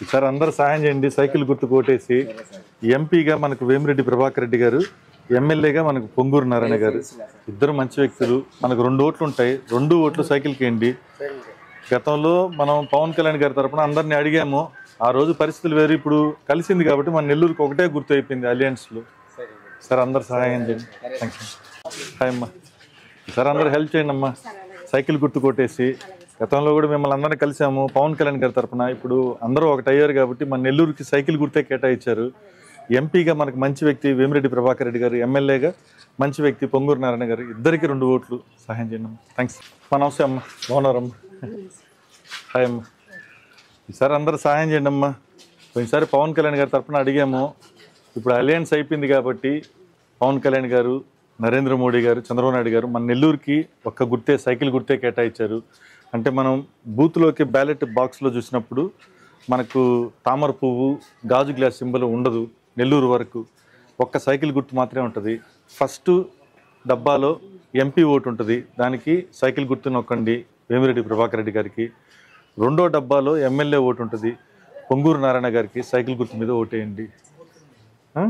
ఈసారి అందరూ సహాయం చేయండి సైకిల్ గుర్తు కోటేసి ఎంపీగా మనకు వేమిరెడ్డి ప్రభాకర్ రెడ్డి గారు ఎమ్మెల్యేగా మనకు పొంగూరు నారాయణ గారు ఇద్దరు మంచి వ్యక్తులు మనకు రెండు ఓట్లు ఉంటాయి రెండు ఓట్లు సైకిల్కి వేయండి గతంలో మనం పవన్ కళ్యాణ్ గారి తరపున అందరిని అడిగాము ఆ రోజు పరిస్థితులు వేరు ఇప్పుడు కలిసింది కాబట్టి మన నెల్లూరుకి ఒకటే గుర్తు అయిపోయింది అలయన్స్లో సార్ అందరు సహాయం చేయండి థ్యాంక్ యూ హాయ్ అమ్మా సార్ అందరు హెల్ప్ చేయండి అమ్మా సైకిల్ గుర్తు కొట్టేసి గతంలో కూడా మిమ్మల్ని అందరినీ కలిసాము పవన్ కళ్యాణ్ గారి తరపున ఇప్పుడు అందరూ ఒకటి అయ్యారు కాబట్టి మన నెల్లూరుకి సైకిల్ గుర్తే కేటాయించారు ఎంపీగా మనకు మంచి వ్యక్తి వేమిరెడ్డి ప్రభాకర్ రెడ్డి గారు ఎమ్మెల్యేగా మంచి వ్యక్తి పొంగూరు నారాయణ గారు ఇద్దరికి రెండు ఓట్లు సహాయం చేయండి అమ్మా థ్యాంక్స్ మా నమస్తే అమ్మా బాగున్నారమ్మా హాయ్ అమ్మా ఈసారి అందరూ సహాయం చేయండి అమ్మా పోయినసారి పవన్ కళ్యాణ్ గారి తరపున అడిగాము ఇప్పుడు అలయన్స్ అయిపోయింది కాబట్టి పవన్ కళ్యాణ్ గారు నరేంద్ర మోడీ గారు చంద్రబాబు నాయుడు గారు మన నెల్లూరుకి ఒక్క గుర్తే సైకిల్ గుర్తే కేటాయించారు అంటే మనం బూత్లోకి బ్యాలెట్ బాక్స్లో చూసినప్పుడు మనకు తామర పువ్వు గాజు గ్లాస్ సింబల్ ఉండదు నెల్లూరు వరకు ఒక్క సైకిల్ గుర్తు మాత్రమే ఉంటుంది ఫస్ట్ డబ్బాలో ఎంపీ ఓటు ఉంటుంది దానికి సైకిల్ గుర్తు నొక్కండి వేమిరెడ్డి ప్రభాకర్ రెడ్డి గారికి రెండో డబ్బాలో ఎమ్మెల్యే ఓటు ఉంటుంది పొంగూరు నారాయణ గారికి సైకిల్ గుర్తు మీద ఓటేయండి ఆ?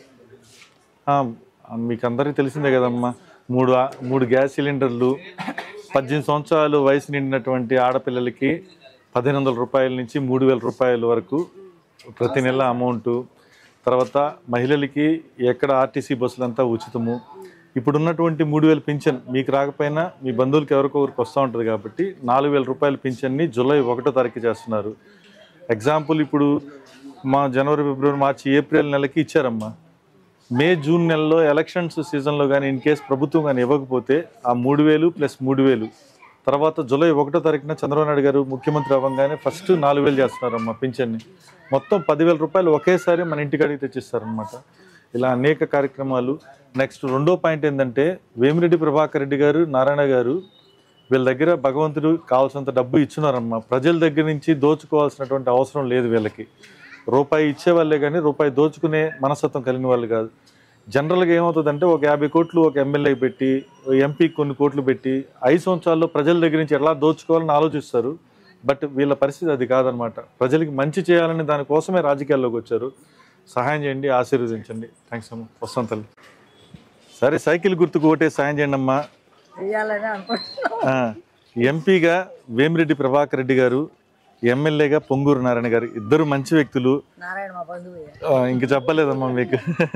ఆ, మీకు అందరికీ తెలిసిందే కదమ్మా మూడు ఆ- మూడు గ్యాస్ సిలిండర్లు పద్దెనిమిది సంవత్సరాలు వయసు నిండినటువంటి ఆడపిల్లలకి పదిహేను వందల రూపాయల నుంచి మూడు వేల రూపాయల వరకు ప్రతి నెల అమౌంట్ తర్వాత మహిళలకి ఎక్కడ ఆర్టీసీ బస్సులంతా ఉచితము ఇప్పుడున్నటువంటి మూడు వేల పింఛన్ మీకు రాకపోయినా మీ బంధువులకి ఎవరికొకరికి వస్తూ ఉంటుంది కాబట్టి నాలుగు వేల రూపాయల పింఛన్ని జూలై ఒకటో తారీఖు చేస్తున్నారు ఎగ్జాంపుల్ ఇప్పుడు మా జనవరి ఫిబ్రవరి మార్చి ఏప్రిల్ నెలకి ఇచ్చారమ్మా మే జూన్ నెలలో ఎలక్షన్స్ సీజన్లో కానీ ఇన్ కేసు ప్రభుత్వం కానీ ఇవ్వకపోతే ఆ మూడు వేలు ప్లస్ మూడు వేలు తర్వాత జూలై ఒకటో తారీఖున చంద్రబాబు నాయుడు గారు ముఖ్యమంత్రి అవ్వగానే ఫస్ట్ నాలుగు వేలు చేస్తున్నారమ్మా పింఛన్ని మొత్తం పదివేల రూపాయలు ఒకేసారి మన ఇంటికాడికి తెచ్చిస్తారనమాట ఇలా అనేక కార్యక్రమాలు నెక్స్ట్ రెండో పాయింట్ ఏంటంటే వేమిరెడ్డి ప్రభాకర్ రెడ్డి గారు నారాయణ గారు వీళ్ళ దగ్గర భగవంతుడు కావాల్సినంత డబ్బు ఇచ్చున్నారమ్మా ప్రజల దగ్గర నుంచి దోచుకోవాల్సినటువంటి అవసరం లేదు వీళ్ళకి రూపాయి ఇచ్చే వాళ్ళే కానీ రూపాయి దోచుకునే మనస్తత్వం కలిగిన వాళ్ళు కాదు జనరల్గా ఏమవుతుందంటే ఒక యాభై కోట్లు ఒక ఎమ్మెల్యే పెట్టి ఎంపీ కొన్ని కోట్లు పెట్టి ఐదు సంవత్సరాల్లో ప్రజల దగ్గర నుంచి ఎలా దోచుకోవాలని ఆలోచిస్తారు బట్ వీళ్ళ పరిస్థితి అది కాదనమాట ప్రజలకి మంచి చేయాలని దానికోసమే రాజకీయాల్లోకి వచ్చారు సహాయం చేయండి ఆశీర్వదించండి థ్యాంక్స్ అమ్మా వస్తాం తల్లి సరే సైకిల్ గుర్తుకు ఓటే సాయం చేయండి అమ్మా చెయ్యాలని అనుకుంటున్నాం ఆ, ఎంపీగా వేమిరెడ్డి ప్రభాకర్ రెడ్డి గారు ఎమ్మెల్యేగా పొంగూరు నారాయణ గారు ఇద్దరు మంచి వ్యక్తులు నారాయణ మా బంధువు ఆ, ఇంక చెప్పలేదమ్మా మీకు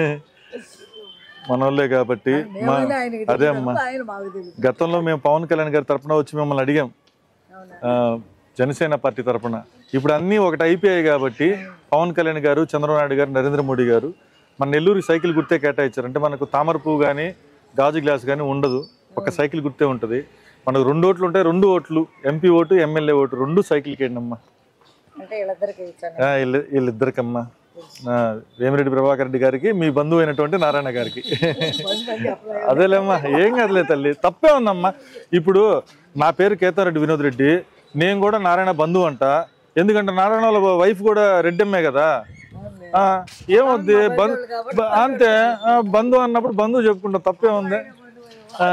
మనోళ్ళే కాబట్టి మా మేమైనా ఆయనకి అదే అమ్మా తెలియదు, ఆయన మాకు తెలియదు గతంలో మేము పవన్ కళ్యాణ్ గారి తరపున వచ్చి మిమ్మల్ని అడిగాం అవునా ఆ, జనసేన పార్టీ తరపున ఇప్పుడు అన్నీ ఒకటి అయిపోయాయి కాబట్టి పవన్ కళ్యాణ్ గారు చంద్రబాబు నాయుడు గారు నరేంద్ర మోడీ గారు మన నెల్లూరు సైకిల్ గుర్తే కేటాయించారు అంటే మనకు తామర పువ్వు కానీ గాజు గ్లాస్ కానీ ఉండదు ఒక సైకిల్ గుర్తే ఉంటుంది మనకు రెండు ఓట్లు ఉంటాయి రెండు ఓట్లు ఎంపీ ఓటు ఎమ్మెల్యే ఓటు రెండు సైకిల్కి వేయండి అమ్మా అంటే వీళ్ళిద్దరికి ఇచ్చాను ఆ, వీళ్ళ- వీళ్ళిద్దరికమ్మా ఆ, వేమిరెడ్డి ప్రభాకర్ రెడ్డి గారికి మీ బంధువు అయినటువంటి నారాయణ గారికి అదేలేమ్మా ఏం కాదులే తల్లి తప్పే ఉందమ్మా ఇప్పుడు నా పేరు కేతారెడ్డి వినోద్ రెడ్డి నేను కూడా నారాయణ బంధువు అంట ఎందుకంటే నారాయణ వాళ్ళ వైఫ్ కూడా రెడ్డమ్మే కదా ఆ, ఏమవుద్ది బంధు బ- అంతే ఆ, బంధువు అన్నప్పుడు బంధువు చెప్పుకుంటా తప్పే ఉంది ఆ.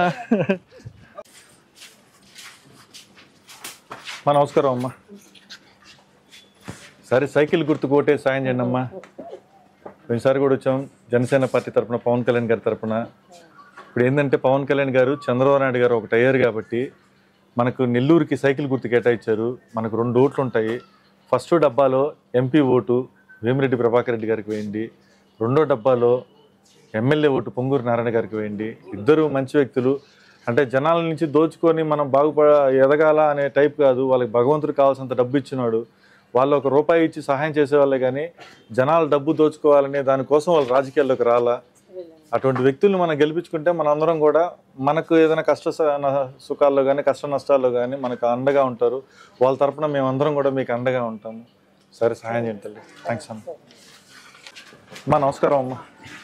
మా నమస్కారం అమ్మా సరే సైకిల్ గుర్తు కోటే సాయం చేయండి అమ్మా పోయినసారి కూడా వచ్చాం జనసేన పార్టీ తరపున పవన్ కళ్యాణ్ గారి తరపున ఇప్పుడు ఏంటంటే పవన్ కళ్యాణ్ గారు చంద్రబాబు నాయుడు గారు ఒకటి అయ్యారు కాబట్టి మనకు నెల్లూరుకి సైకిల్ గుర్తు కేటాయించారు మనకు రెండు ఓట్లు ఉంటాయి ఫస్ట్ డబ్బాలో ఎంపీ ఓటు వేమిరెడ్డి ప్రభాకర్ రెడ్డి గారికి వేయండి రెండో డబ్బాలో ఎమ్మెల్యే ఓటు పొంగూరు నారాయణ గారికి వేయండి ఇద్దరు మంచి వ్యక్తులు అంటే జనాల నుంచి దోచుకొని మనం బాగుపడ ఎదగాల అనే టైప్ కాదు వాళ్ళకి భగవంతుడు కావాల్సినంత డబ్బు ఇచ్చినాడు వాళ్ళు ఒక రూపాయి ఇచ్చి సహాయం చేసేవాళ్ళే కానీ జనాలు డబ్బు దోచుకోవాలనే దానికోసం వాళ్ళు రాజకీయాల్లోకి రాలా అటువంటి వ్యక్తుల్ని మనం గెలిపించుకుంటే మన అందరం కూడా మనకు ఏదైనా కష్ట స- న- సుఖాల్లో కానీ కష్ట నష్టాల్లో కానీ మనకు అండగా ఉంటారు వాళ్ళ తరపున మేమందరం కూడా మీకు అండగా ఉంటాము సరే సహాయం చేయండి తల్లి థ్యాంక్స్ అమ్మ అమ్మా నమస్కారం అమ్మా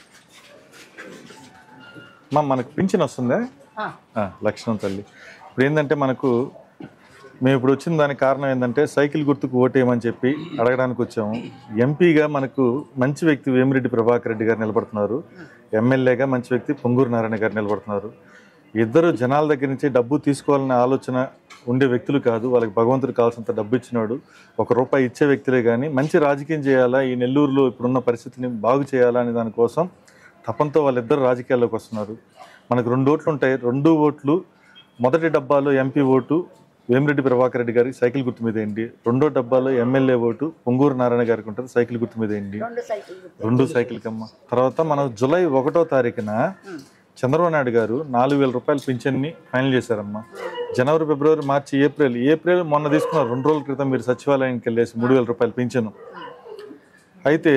అమ్మా మనకు పింఛన్ వస్తుందా ఆ, లక్షణం తల్లి ఇప్పుడు ఏంటంటే మనకు మేము ఇప్పుడు వచ్చిన దానికి కారణం ఏంటంటే సైకిల్ గుర్తుకు ఓటేయమని చెప్పి అడగడానికి వచ్చాము ఎంపీగా మనకు మంచి వ్యక్తి వేమిరెడ్డి ప్రభాకర్ రెడ్డి గారు నిలబడుతున్నారు ఎమ్మెల్యేగా మంచి వ్యక్తి పొంగూరు నారాయణ గారు నిలబడుతున్నారు ఇద్దరు జనాల దగ్గర నుంచి డబ్బు తీసుకోవాలనే ఆలోచన ఉండే వ్యక్తులు కాదు వాళ్ళకి భగవంతుడు కావాల్సినంత డబ్బు ఇచ్చినాడు ఒక రూపాయి ఇచ్చే వ్యక్తులే కానీ మంచి రాజకీయం చేయాలా ఈ నెల్లూరులో ఇప్పుడున్న పరిస్థితిని బాగు చేయాలా అనే దానికోసం తపంతో వాళ్ళిద్దరు రాజకీయాల్లోకి వస్తున్నారు మనకు రెండు ఓట్లు ఉంటాయి రెండు ఓట్లు మొదటి డబ్బాలో ఎంపీ ఓటు వేమిరెడ్డి ప్రభాకర్ రెడ్డి గారికి సైకిల్ గుర్తు మీద వేయండి రెండో డబ్బాలో ఎమ్మెల్యే ఓటు పొంగూరు నారాయణ గారికి ఉంటుంది సైకిల్ గుర్తు మీద వేయండి రెండు సైకిల్ గుర్తు. రెండు సైకిల్ కమ్మ తర్వాత మనం జూలై ఒకటో తారీఖున చంద్రబాబు నాయుడు గారు నాలుగు వేల రూపాయల పింఛన్ని ఫైనల్ చేశారమ్మా జనవరి ఫిబ్రవరి మార్చి ఏప్రిల్ ఏప్రిల్ మొన్న తీసుకున్నారు రెండు రోజుల క్రితం మీరు సచివాలయానికి వెళ్ళేసి మూడు వేల రూపాయలు పింఛను అయితే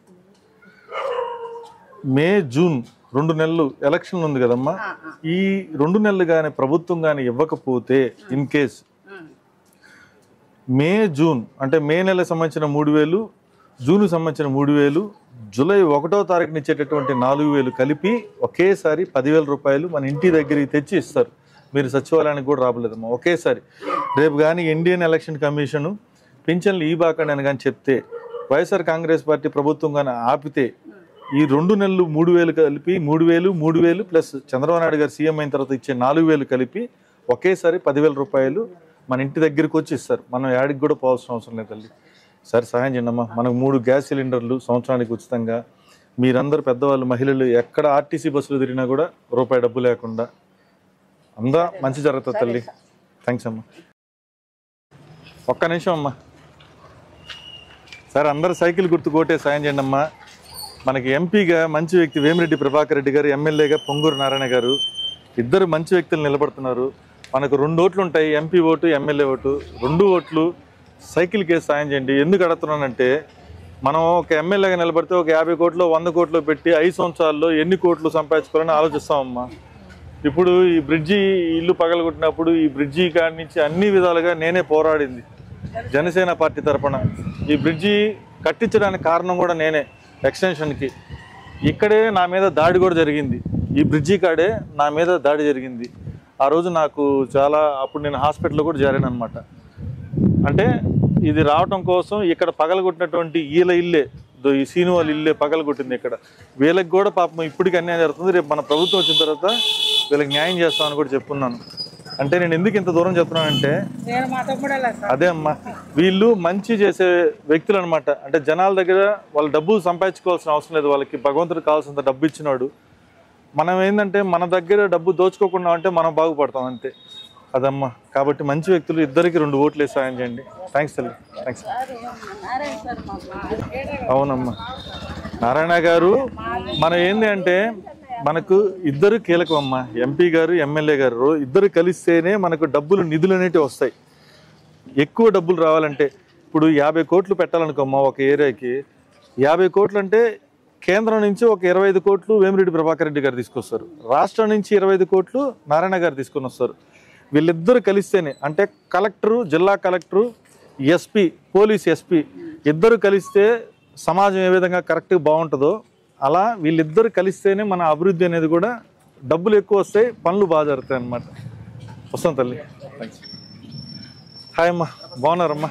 మే జూన్ రెండు నెలలు ఎలక్షన్ ఉంది కదమ్మా ఆ, ఆ. ఈ రెండు నెలలు కానీ ప్రభుత్వం కానీ ఇవ్వకపోతే in case um. May June అంటే మే నెలకు సంబంధించిన మూడు వేలు జూన్కి సంబంధించిన మూడు వేలు జూలై ఒకటో తారీఖున ఇచ్చేటటువంటి నాలుగు వేలు కలిపి ఒకేసారి పదివేల రూపాయలు మన ఇంటి దగ్గరికి తెచ్చి ఇస్తారు మీరు సచివాలయానికి కూడా రాబలేదమ్మా ఒకేసారి రేపు కానీ ఇండియన్ ఎలక్షన్ కమిషను పింఛన్లు ఈ బాకండి అని కానీ చెప్తే వైఎస్ఆర్ కాంగ్రెస్ పార్టీ ప్రభుత్వం కానీ ఆపితే ఈ రెండు నెలలు మూడు వేలు కలిపి మూడు వేలు మూడు వేలు ప్లస్ చంద్రబాబు నాయుడు గారు సీఎం అయిన తర్వాత ఇచ్చే నాలుగు వేలు కలిపి ఒకేసారి పదివేల రూపాయలు మన ఇంటి దగ్గరికి వచ్చి ఇస్తారు మనం యాడికి కూడా పోవాల్సిన అవసరం లేదు తల్లి సరే సహాయం చేయండి అమ్మా మనకు మూడు గ్యాస్ సిలిండర్లు సంవత్సరానికి ఉచితంగా మీరందరూ పెద్దవాళ్ళు మహిళలు ఎక్కడ ఆర్టీసీ బస్సులు తిరిగినా కూడా రూపాయి డబ్బు లేకుండా అందా మంచి జరుగుతుంది తల్లి థ్యాంక్స్ అమ్మా ఒక్క నిమిషం అమ్మా సరే అందరు సైకిల్ గుర్తు కోటే సాయం చేయండి అమ్మా మనకి ఎంపీగా మంచి వ్యక్తి వేమిరెడ్డి ప్రభాకర్ రెడ్డి గారు ఎమ్మెల్యేగా పొంగూరు నారాయణ గారు ఇద్దరు మంచి వ్యక్తులు నిలబడుతున్నారు మనకు రెండు ఓట్లు ఉంటాయి ఎంపీ ఓటు ఎమ్మెల్యే ఓటు రెండు ఓట్లు సైకిల్ కేసు సాయం చేయండి ఎందుకు అడుగుతున్నానంటే మనం ఒక ఎమ్మెల్యేగా నిలబడితే ఒక యాభై కోట్లు వంద కోట్లు పెట్టి ఐదు సంవత్సరాల్లో ఎన్ని కోట్లు సంపాదించుకోవాలని ఆలోచిస్తామమ్మా ఇప్పుడు ఈ బ్రిడ్జి ఇల్లు పగలగొట్టినప్పుడు ఈ బ్రిడ్జి కాడి నుంచి అన్ని విధాలుగా నేనే పోరాడింది జనసేన పార్టీ తరపున ఈ బ్రిడ్జి కట్టించడానికి కారణం కూడా నేనే ఎక్స్టెన్షన్కి ఇక్కడే నా మీద దాడి కూడా జరిగింది ఈ బ్రిడ్జి కాడే నా మీద దాడి జరిగింది ఆ రోజు నాకు చాలా అప్పుడు నేను హాస్పిటల్లో కూడా చేరాను అనమాట అంటే ఇది రావటం కోసం ఇక్కడ పగలగొట్టినటువంటి వీళ్ళ ఇల్లే దో ఈ సీను వాళ్ళ ఇల్లే పగలగొట్టింది ఇక్కడ వీళ్ళకి కూడా పాపం ఇప్పటికి అన్యాయం జరుగుతుంది రేపు మన ప్రభుత్వం వచ్చిన తర్వాత వీళ్ళకి న్యాయం చేస్తామని కూడా చెప్పున్నాను అంటే నేను ఎందుకు ఇంత దూరం చెప్తున్నానంటే నేను మా తమ్ముడు అలా సార్ అదే అమ్మా వీళ్ళు మంచి చేసే వ్యక్తులు అనమాట అంటే జనాల దగ్గర వాళ్ళ డబ్బు సంపాదించుకోవాల్సిన అవసరం లేదు వాళ్ళకి భగవంతుడు కావాల్సినంత డబ్బు ఇచ్చినాడు మనం ఏంటంటే మన దగ్గర డబ్బు దోచుకోకుండా ఉంటే మనం బాగుపడతాం అంతే అదమ్మా కాబట్టి మంచి వ్యక్తులు ఇద్దరికి రెండు ఓట్లు వేసి సాయం చేయండి థ్యాంక్స్ తల్లి థ్యాంక్స్ నారాయణ సార్ మాకు అవునమ్మా నారాయణ గారు మనం ఏంది అంటే మనకు ఇద్దరు కీలకం అమ్మా ఎంపీ గారు ఎమ్మెల్యే గారు రో- ఇద్దరు కలిస్తేనే మనకు డబ్బులు నిధులు అనేటివి వస్తాయి ఎక్కువ డబ్బులు రావాలంటే ఇప్పుడు యాభై కోట్లు పెట్టాలనుకోమ్మా ఒక ఏరియాకి యాభై కోట్లు అంటే కేంద్రం నుంచి ఒక ఇరవై ఐదు కోట్లు వేమిరెడ్డి ప్రభాకర్ రెడ్డి గారు తీసుకొస్తారు రాష్ట్రం నుంచి ఇరవై ఐదు కోట్లు నారాయణ గారు తీసుకొని వస్తారు వీళ్ళిద్దరు కలిస్తేనే అంటే కలెక్టరు జిల్లా కలెక్టరు ఎస్పీ పోలీస్ ఎస్పీ ఇద్దరు కలిస్తే సమాజం ఏ విధంగా కరెక్ట్గా బాగుంటుందో అలా వీళ్ళిద్దరు కలిస్తేనే మన అభివృద్ధి అనేది కూడా డబ్బులు ఎక్కువ వస్తాయి పనులు బాగా జరుగుతాయి అన్నమాట వస్తాం తల్లి థ్యాంక్స్ హాయ్ అమ్మా బాగున్నారమ్మా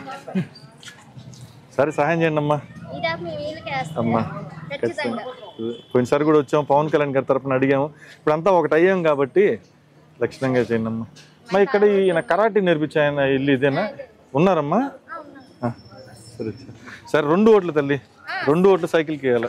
సరే సహాయం చేయండి అమ్మా ఇదాక మేము వీళ్ళకి వేస్తాం అమ్మా ఖచ్చితంగా పోయినసారి కూడా వచ్చాము పవన్ కళ్యాణ్ గారి తరపున అడిగాము ఇప్పుడు అంతా ఒకటి అయ్యాం కాబట్టి లక్షణంగా చేయండి అమ్మా మా ఇక్కడ ఈయన కరాటీ నేర్పించే ఆయన ఇల్లు ఇదేనా ఉన్నారమ్మా ఆ, సరే సరే. సరే రెండు ఓట్లు తల్లి రెండు ఓట్లు సైకిల్కి వేయాలి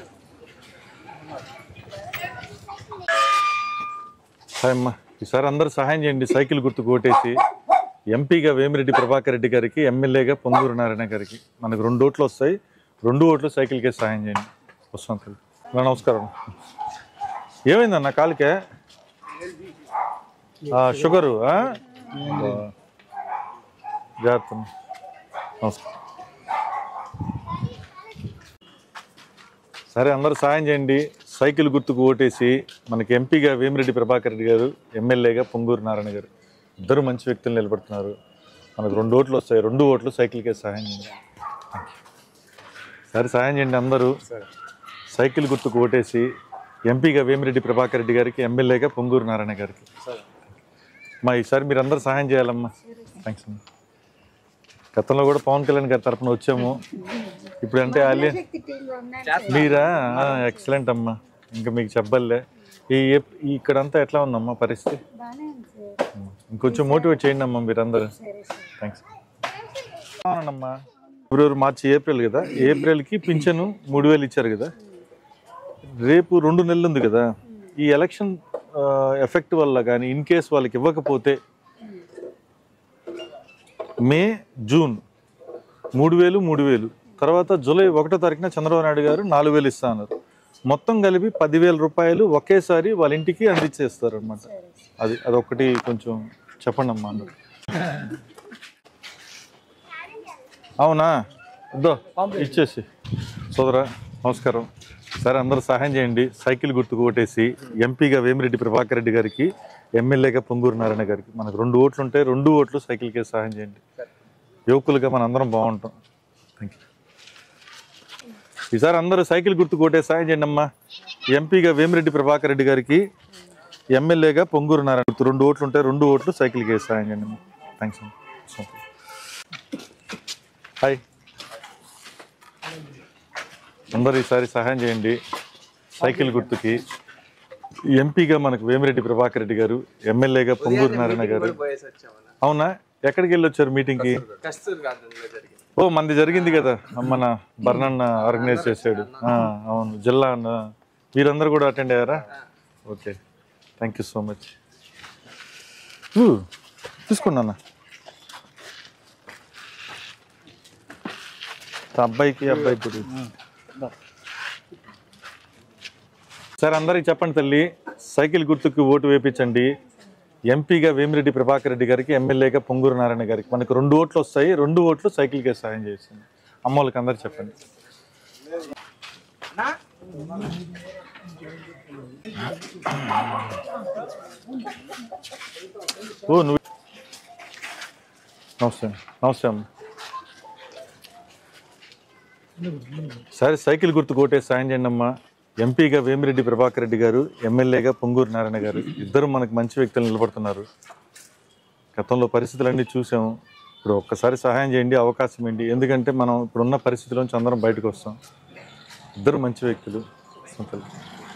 హాయ్ అమ్మా ఈసారి అందరూ సహాయం చేయండి సైకిల్ గుర్తుకు ఓటేసి ఎంపీగా వేమిరెడ్డి ప్రభాకర్ రెడ్డి గారికి ఎమ్మెల్యేగా పొంగూరు నారాయణ గారికి మనకు రెండు ఓట్లు వస్తాయి రెండు ఓట్లు సైకిల్కే సహాయం చేయండి వస్తాం తల్లి అన్నా, నమస్కారం ఏమైందన్న కాలుకే ఆ, షుగరు ఆ? బా. జాగ్రత్త అమ్మా. నమస్కారం సరే అందరూ సాయం చేయండి సైకిల్ గుర్తుకు ఓటేసి మనకి ఎంపీగా వేమిరెడ్డి ప్రభాకర్ రెడ్డి గారు ఎమ్మెల్యేగా పొంగూరు నారాయణ గారు ఇద్దరు మంచి వ్యక్తులు నిలబడుతున్నారు మనకు రెండు ఓట్లు వస్తాయి రెండు ఓట్లు సైకిల్కే సహాయం చేయండి Thank you. సరే సాయం చేయండి అందరూ సైకిల్ గుర్తుకు ఓటేసి ఎంపీగా వేమిరెడ్డి ప్రభాకర్ రెడ్డి గారికి ఎమ్మెల్యేగా పొంగూరు నారాయణ గారికి మా ఈసారి మీరు అందరూ సహాయం చేయాలమ్మా థ్యాంక్స్ అమ్మా గతంలో కూడా పవన్ కళ్యాణ్ గారి తరపున వచ్చాము ఇప్పుడు అంటే అలే మీరా ఎక్సలెంట్ అమ్మా ఇంకా మీకు చెప్పలే ఈ ఇక్కడంతా ఎట్లా ఉందమ్మా పరిస్థితి బాగానే ఇంకొంచెం మోటివేట్ చేయండి అమ్మా మీరందరూ థ్యాంక్స్ అవునమ్మా ఫిబ్రవరి మార్చి ఏప్రిల్ కదా ఏప్రిల్కి పింఛను మూడు వేలు ఇచ్చారు కదా రేపు రెండు నెలలు ఉంది కదా ఈ ఎలక్షన్ ఎఫెక్ట్ వల్ల కానీ ఇన్ కేస్ వాళ్ళకి ఇవ్వకపోతే మే జూన్ మూడు వేలు మూడు వేలు తర్వాత జూలై ఒకటో తారీఖున చంద్రబాబు నాయుడు గారు నాలుగు వేలు ఇస్తా అన్నారు మొత్తం కలిపి పదివేల రూపాయలు ఒకేసారి వాళ్ళ ఇంటికి అందించేస్తారు అనమాట అది అదొకటి కొంచెం చెప్పండి అమ్మా అందరూ అవునా ఇద్దో ఇచ్చేసి సోదరా నమస్కారం సరే అందరూ సహాయం చేయండి సైకిల్ గుర్తుకు ఓటేసి ఎంపీగా వేమిరెడ్డి ప్రభాకర్ రెడ్డి గారికి ఎమ్మెల్యేగా పొంగూరు నారాయణ గారికి మనకు రెండు ఓట్లు ఉంటాయి రెండు ఓట్లు సైకిల్కే సహాయం చేయండి యువకులుగా మన అందరం బాగుంటాం థ్యాంక్ యూ ఈసారి అందరూ సైకిల్ గుర్తుకు ఓటే సహాయం చేయండి అమ్మా ఎంపీగా వేమిరెడ్డి ప్రభాకర్ రెడ్డి గారికి ఎమ్మెల్యేగా పొంగూరు నారాయణ గుర్తు రెండు ఓట్లు ఉంటాయి రెండు ఓట్లు సైకిల్కి సహాయం చేయండి అమ్మా థ్యాంక్స్ అమ్మా హాయ్ అందరూ ఈసారి సహాయం చేయండి సైకిల్ గుర్తుకి ఎంపీగా మనకు వేమిరెడ్డి ప్రభాకర్ రెడ్డి గారు ఎమ్మెల్యేగా పొంగూరు నారాయణ గారు అవునా ఎక్కడికి వెళ్ళి వచ్చారు మీటింగ్కి కస్తూర్ గార్డెన్లో జరిగింది ఓ మంది జరిగింది కదా మన బర్ణన్న ఆర్గనైజ్ చేశాడు ఆ, అవును జిల్లా అన్న మీరందరూ కూడా అటెండ్ అయ్యారా okay thank you so much తీసుకోండి అన్న అబ్బాయికి అబ్బాయికి కూడా సరే అందరికి చెప్పండి తల్లి సైకిల్ గుర్తుకు ఓటు వేపించండి ఎంపీగా వేమిరెడ్డి ప్రభాకర్ రెడ్డి గారికి ఎమ్మెల్యేగా పొంగూరు నారాయణ గారికి మనకు రెండు ఓట్లు వస్తాయి రెండు ఓట్లు సైకిల్కే సాయం చేసింది అమ్మోళ్ళకి అందరు చెప్పండి ఓ నువ్వు నమస్తే నమస్తే అమ్మ సరే సైకిల్ గుర్తు కోటే సాయం చేయండి అమ్మా ఎంపీగా వేమిరెడ్డి ప్రభాకర్ రెడ్డి గారు ఎమ్మెల్యేగా పొంగూరు నారాయణ గారు ఇద్దరు మనకు మంచి వ్యక్తులు నిలబడుతున్నారు గతంలో పరిస్థితులన్నీ చూసాము ఇప్పుడు ఒక్కసారి సహాయం చేయండి అవకాశం ఏంటి ఎందుకంటే మనం ఇప్పుడున్న పరిస్థితుల్లోంచి అందరం బయటకు వస్తాం ఇద్దరు మంచి వ్యక్తులు సంతలు.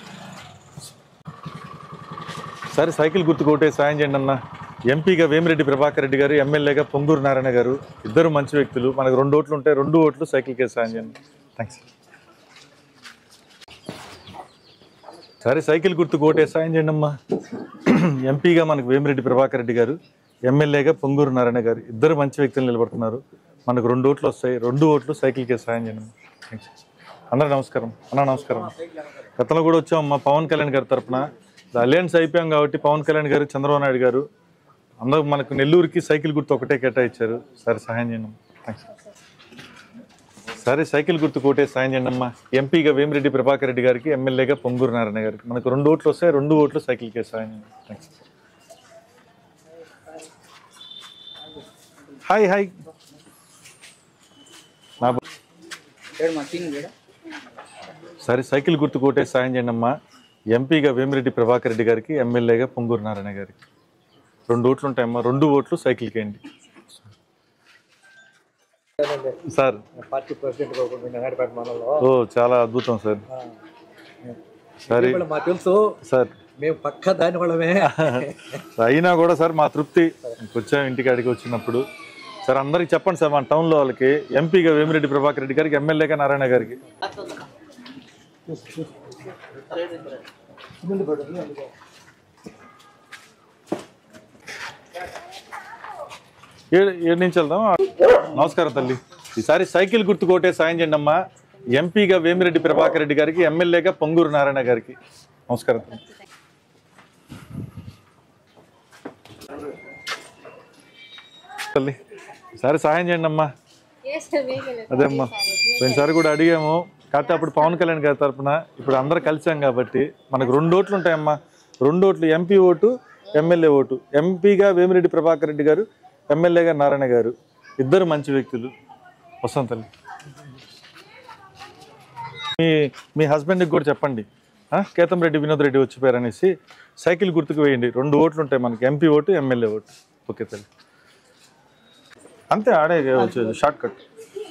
సరే సైకిల్ గుర్తు కోటే సాయం చేయండి అన్న ఎంపీగా వేమిరెడ్డి ప్రభాకర్ రెడ్డి గారు ఎమ్మెల్యేగా పొంగూరు నారాయణ గారు ఇద్దరు మంచి వ్యక్తులు మనకు రెండు ఓట్లు ఉంటాయి రెండు ఓట్లు సైకిల్కే సాయం చేయండి థ్యాంక్స్ సరే సైకిల్ గుర్తుకు ఓటే సాయం చేయండి అమ్మా ఎంపీగా మనకు వేమిరెడ్డి ప్రభాకర్ రెడ్డి గారు ఎమ్మెల్యేగా పొంగూరు నారాయణ గారు ఇద్దరు మంచి వ్యక్తులు నిలబడుతున్నారు మనకు రెండు ఓట్లు వస్తాయి రెండు ఓట్లు సైకిల్కే సాయం చేయండి అమ్మా థ్యాంక్స్ అందరూ నమస్కారం అన్న నమస్కారం గతంలో కూడా వచ్చాం మా పవన్ కళ్యాణ్ గారి తరపున అలయన్స్ అయిపోయాం కాబట్టి పవన్ కళ్యాణ్ గారు చంద్రబాబు నాయుడు గారు అందరూ మనకు నెల్లూరుకి సైకిల్ గుర్తు ఒకటే కేటాయించారు సరే సహాయం చేయండి థ్యాంక్స్ సరే సైకిల్ గుర్తు కోటే సాయం చేయండి అమ్మా ఎంపీగా వేమిరెడ్డి ప్రభాకర్ రెడ్డి గారికి ఎమ్మెల్యేగా పొంగూరు నారాయణ గారికి మనకు రెండు ఓట్లు వస్తాయి రెండు ఓట్లు సైకిల్కే సాయం చేయండి థ్యాంక్స్ హాయ్ హాయ్ నా బ- సరే సైకిల్ గుర్తు కోటే సాయం చేయండి అమ్మా ఎంపీగా వేమిరెడ్డి ప్రభాకర్ రెడ్డి గారికి ఎమ్మెల్యేగా పొంగూరు నారాయణ గారికి రెండు ఓట్లు ఉంటాయమ్మా రెండు ఓట్లు సైకిల్కి అండి సార్ పార్టీ ప్రెసిడెంట్ నగరపేట మండలంలో ఓ చాలా అద్భుతం సార్ సరే ఇప్పుడు మాకు తెలుసు సార్ మేము పక్క దాని వాళ్ళమే అయినా కూడా సార్ మా తృప్తి వచ్చాం ఇంటికి అడిగి వచ్చినప్పుడు సార్ అందరికి చెప్పండి సార్ మన టౌన్లో వాళ్ళకి ఎంపీగా వేమిరెడ్డి ప్రభాకర్ రెడ్డి గారికి ఎమ్మెల్యేగా నారాయణ గారికి ఏడు ఏడు నుంచి వెళ్దాం నమస్కారం తల్లి ఈసారి సైకిల్ గుర్తు కోటే సాయం చేయండి అమ్మా ఎంపీగా వేమిరెడ్డి ప్రభాకర్ రెడ్డి గారికి ఎమ్మెల్యేగా పొంగూరు నారాయణ గారికి నమస్కారం తల్లి తల్లి ఈసారి సహాయం చేయండి అమ్మా అదే అమ్మా పోయినసారి కూడా అడిగాము కాకపోతే అప్పుడు పవన్ కళ్యాణ్ గారి తరపున ఇప్పుడు అందరూ కలిసాం కాబట్టి మనకు రెండు ఓట్లు ఉంటాయమ్మా రెండు ఓట్లు ఎంపీ ఓటు ఎమ్మెల్యే ఓటు ఎంపీగా వేమిరెడ్డి ప్రభాకర్ రెడ్డి గారు ఎమ్మెల్యేగా నారాయణ గారు ఇద్దరు మంచి వ్యక్తులు వస్తాం తల్లి మీ మీ హస్బెండ్కి కూడా చెప్పండి ఆ, కేతం రెడ్డి వినోద్ రెడ్డి వచ్చిపోయారు అనేసి సైకిల్ గుర్తుకు వేయండి రెండు ఓట్లు ఉంటాయి మనకి MP vote MLA vote okay తల్లి అంతే ఆడే వచ్చేది షార్ట్ కట్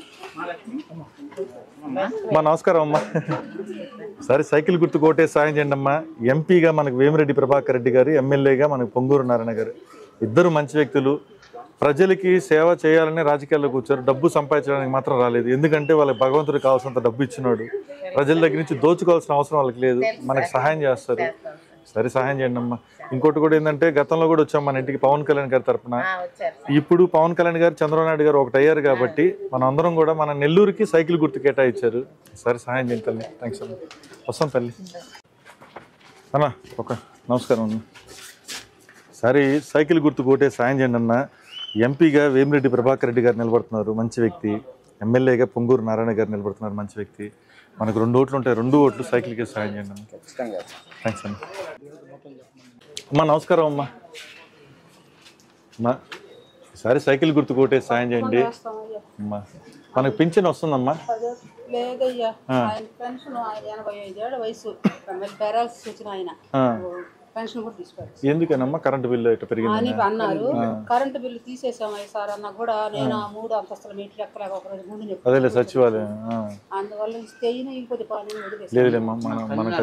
మా నమస్కారం అమ్మా సరే సైకిల్ గుర్తు కోటే సాయం చేయండి అమ్మా ఎంపీగా మనకు వేమిరెడ్డి ప్రభాకర్ రెడ్డి గారు ఎమ్మెల్యేగా మనకు పొంగూరు నారాయణ గారు ఇద్దరు మంచి వ్యక్తులు ప్రజలకి సేవ చేయాలని రాజకీయాల్లోకి వచ్చారు డబ్బు సంపాదించడానికి మాత్రం రాలేదు ఎందుకంటే వాళ్ళకి భగవంతుడికి కావాల్సినంత డబ్బు ఇచ్చినాడు ప్రజల దగ్గర నుంచి దోచుకోవాల్సిన అవసరం వాళ్ళకి లేదు మనకు సహాయం చేస్తారు సరే సహాయం చేయండి అమ్మా ఇంకోటి కూడా ఏంటంటే గతంలో కూడా వచ్చాం మన ఇంటికి పవన్ కళ్యాణ్ గారి తరపున ఇప్పుడు పవన్ కళ్యాణ్ గారు చంద్రబాబు నాయుడు గారు ఒకటి అయ్యారు కాబట్టి మన అందరం కూడా మన నెల్లూరుకి సైకిల్ గుర్తు కేటాయించారు సరే సహాయం చేయండి తల్లి థ్యాంక్స్ అన్న వస్తాం తల్లి అన్న ఒక నమస్కారం అన్న సరే సైకిల్ గుర్తు కోటే సాయం చేయండి అన్న ఎంపీగా వేమిరెడ్డి ప్రభాకర్ రెడ్డి గారు నిలబడుతున్నారు మంచి వ్యక్తి ఎమ్మెల్యేగా పొంగూరు నారాయణ గారు నిలబడుతున్నారు మంచి వ్యక్తి మనకు రెండు ఓట్లు ఉంటాయి రెండు ఓట్లు సైకిల్కి సాయం చేయండి అన్న థ్యాంక్స్ అన్న అమ్మా నమస్కారం అమ్మా అమ్మా ఈసారి సైకిల్ గుర్తు కోటే సాయం చేయండి అమ్మా మనకు పింఛన్ వస్తుందమ్మా లేదయ్యా ఆయన పెన్షన్ ఆయన ఎనభై ఐదేళ్ల వయసు పెరాల్సిస్ వచ్చిన ఆయన ఆ. పెన్షన్ కూడా తీసుకోవాలి ఎందుకనమ్మా కరెంటు బిల్లు ఇట్లా అని పెరిగింది అన్నారు కరెంటు బిల్లు తీసేసామయ్య సార్ అన్న కూడా నేను ఆ మూడు అంతస్తుల మీటర్ ఎక్కలేక ఒక రోజు ముందు చెప్పి అదేలే సచివాలయం ఆ. అందువల్ల ఇస్తే ఈయన ఇంకొద్ది పని వదిలేసి లేదులేమ్మా మన మనకు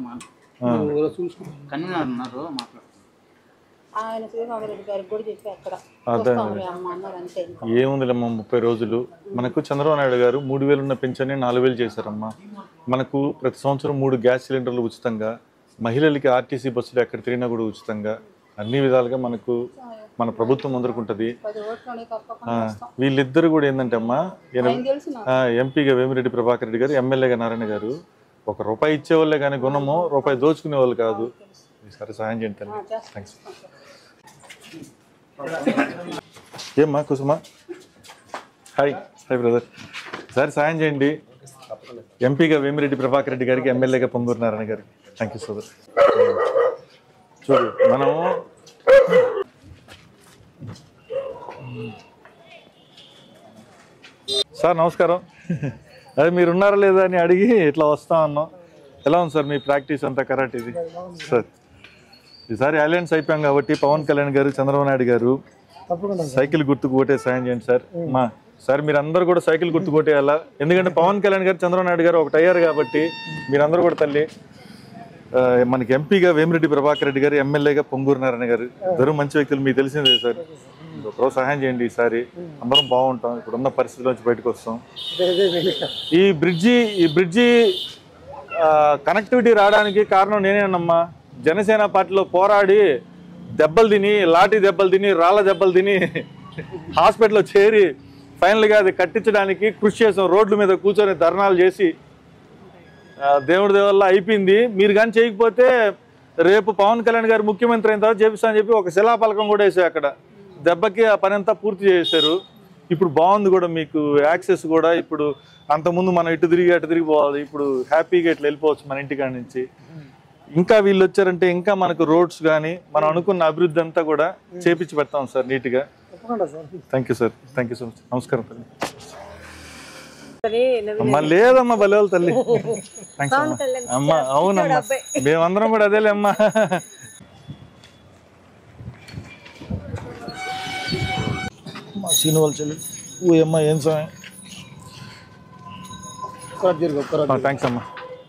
కన్వీనర్ ఉన్నారు మాట్లాడు ఆయన శ్రీరామ రెడ్డి గారికి కూడా చెప్పి అక్కడ వస్తాంలే అమ్మ అన్నారు అంతే ఇంకా ఏముందిలేమ్మా ముప్పై రోజులు మనకు చంద్రబాబు నాయుడు గారు మూడు వేలు ఉన్న పెన్షన్ నాలుగు వేలు చేశారమ్మా మనకు ప్రతి సంవత్సరం మూడు గ్యాస్ సిలిండర్లు ఉచితంగా మహిళలకి ఆర్టీసీ బస్సులు ఎక్కడ తిరిగినా కూడా ఉచితంగా అన్ని విధాలుగా మనకు మన ప్రభుత్వం ముందరుకుంటుంది పది ఓట్లోనే తప్పకుండా వస్తాం వీళ్ళిద్దరు కూడా ఏంటంటే అమ్మా ఈయన ఆయన తెలుసు నాకు ఆ, ఎంపీగా వేమిరెడ్డి ప్రభాకర్ రెడ్డి గారు ఎమ్మెల్యేగా నారాయణ గారు ఒక రూపాయి ఇచ్చేవాళ్ళే కానీ గుణము రూపాయి దోచుకునే వాళ్ళు కాదు ఈసారి సహాయం చేయండి తల్లి థ్యాంక్స్ ఏమ్మా కుసుమా హాయ్ హాయ్ బ్రదర్ ఈసారి సాయం చేయండి ఎంపీగా వేమిరెడ్డి ప్రభాకర్ రెడ్డి గారికి ఎమ్మెల్యేగా పొంగూరు నారాయణ గారికి థ్యాంక్ యూ సోదర్ చూడు మనం సార్ నమస్కారం అదే మీరు ఉన్నారా లేదా అని అడిగి ఇట్లా వస్తా ఉన్నాం ఎలా ఉంది సార్ మీ ప్రాక్టీస్ అంతా కరెక్ట్ ఇది సార్ ఈసారి అలయన్స్ అయిపోయాం కాబట్టి పవన్ కళ్యాణ్ గారు చంద్రబాబు నాయుడు గారు సైకిల్ గుర్తుకు ఓటే సాయం చేయండి సార్ మా సార్ మీరు అందరూ కూడా సైకిల్ గుర్తు కొట్టేయాలా ఎందుకంటే పవన్ కళ్యాణ్ గారు చంద్రబాబు నాయుడు గారు ఒకటి అయ్యారు కాబట్టి మీరందరూ కూడా తల్లి ఆ, మనకి ఎంపీగా వేమిరెడ్డి ప్రభాకర్ రెడ్డి గారు ఎమ్మెల్యేగా పొంగూరు నారాయణ గారు ఇద్దరు మంచి వ్యక్తులు మీకు తెలిసిందే సార్ ఒకరో సహాయం చేయండి ఈసారి అందరం బాగుంటాం ఇప్పుడున్న పరిస్థితుల నుంచి బయటకు వస్తాం ఈ బ్రిడ్జి ఈ బ్రిడ్జి కనెక్టివిటీ రావడానికి కారణం నేనేనమ్మా జనసేన పార్టీలో పోరాడి దెబ్బలు తిని లాఠీ దెబ్బలు తిని రాళ్ళ దెబ్బలు తిని హాస్పిటల్లో చేరి ఫైనల్గా అది కట్టించడానికి కృషి చేసాం రోడ్ల మీద కూర్చొని ధర్నాలు చేసి ఆ, దేవుడి దేవల్ల అయిపోయింది మీరు కానీ చేయకపోతే రేపు పవన్ కళ్యాణ్ గారు ముఖ్యమంత్రి అయిన తర్వాత చేపిస్తామని చెప్పి ఒక శిలాపలకం కూడా వేసారు అక్కడ దెబ్బకి ఆ పని అంతా పూర్తి చేశారు ఇప్పుడు బాగుంది కూడా మీకు యాక్సెస్ కూడా ఇప్పుడు అంతకుముందు మనం ఇటు తిరిగి అటు తిరిగి పోవాలి ఇప్పుడు హ్యాపీగా ఇట్లా వెళ్ళిపోవచ్చు మన ఇంటికాడ నుంచి ఇంకా వీళ్ళు వచ్చారంటే ఇంకా మనకు రోడ్స్ కానీ మనం అనుకున్న అభివృద్ధి అంతా కూడా చేపించి పెడతాం సార్ నీట్గా thank you sir thank you so much నమస్కారం తల్లి అమ్మా లేదమ్మా బలేవాళ్ళు తల్లి థ్యాంక్స్ అమ్మా అమ్మా అవునమ్మా మేమందరం కూడా అదేలే అమ్మా మా సీను వాళ్ళు చెల్లి ఓ అమ్మా ఏం సమయం థ్యాంక్స్ అమ్మా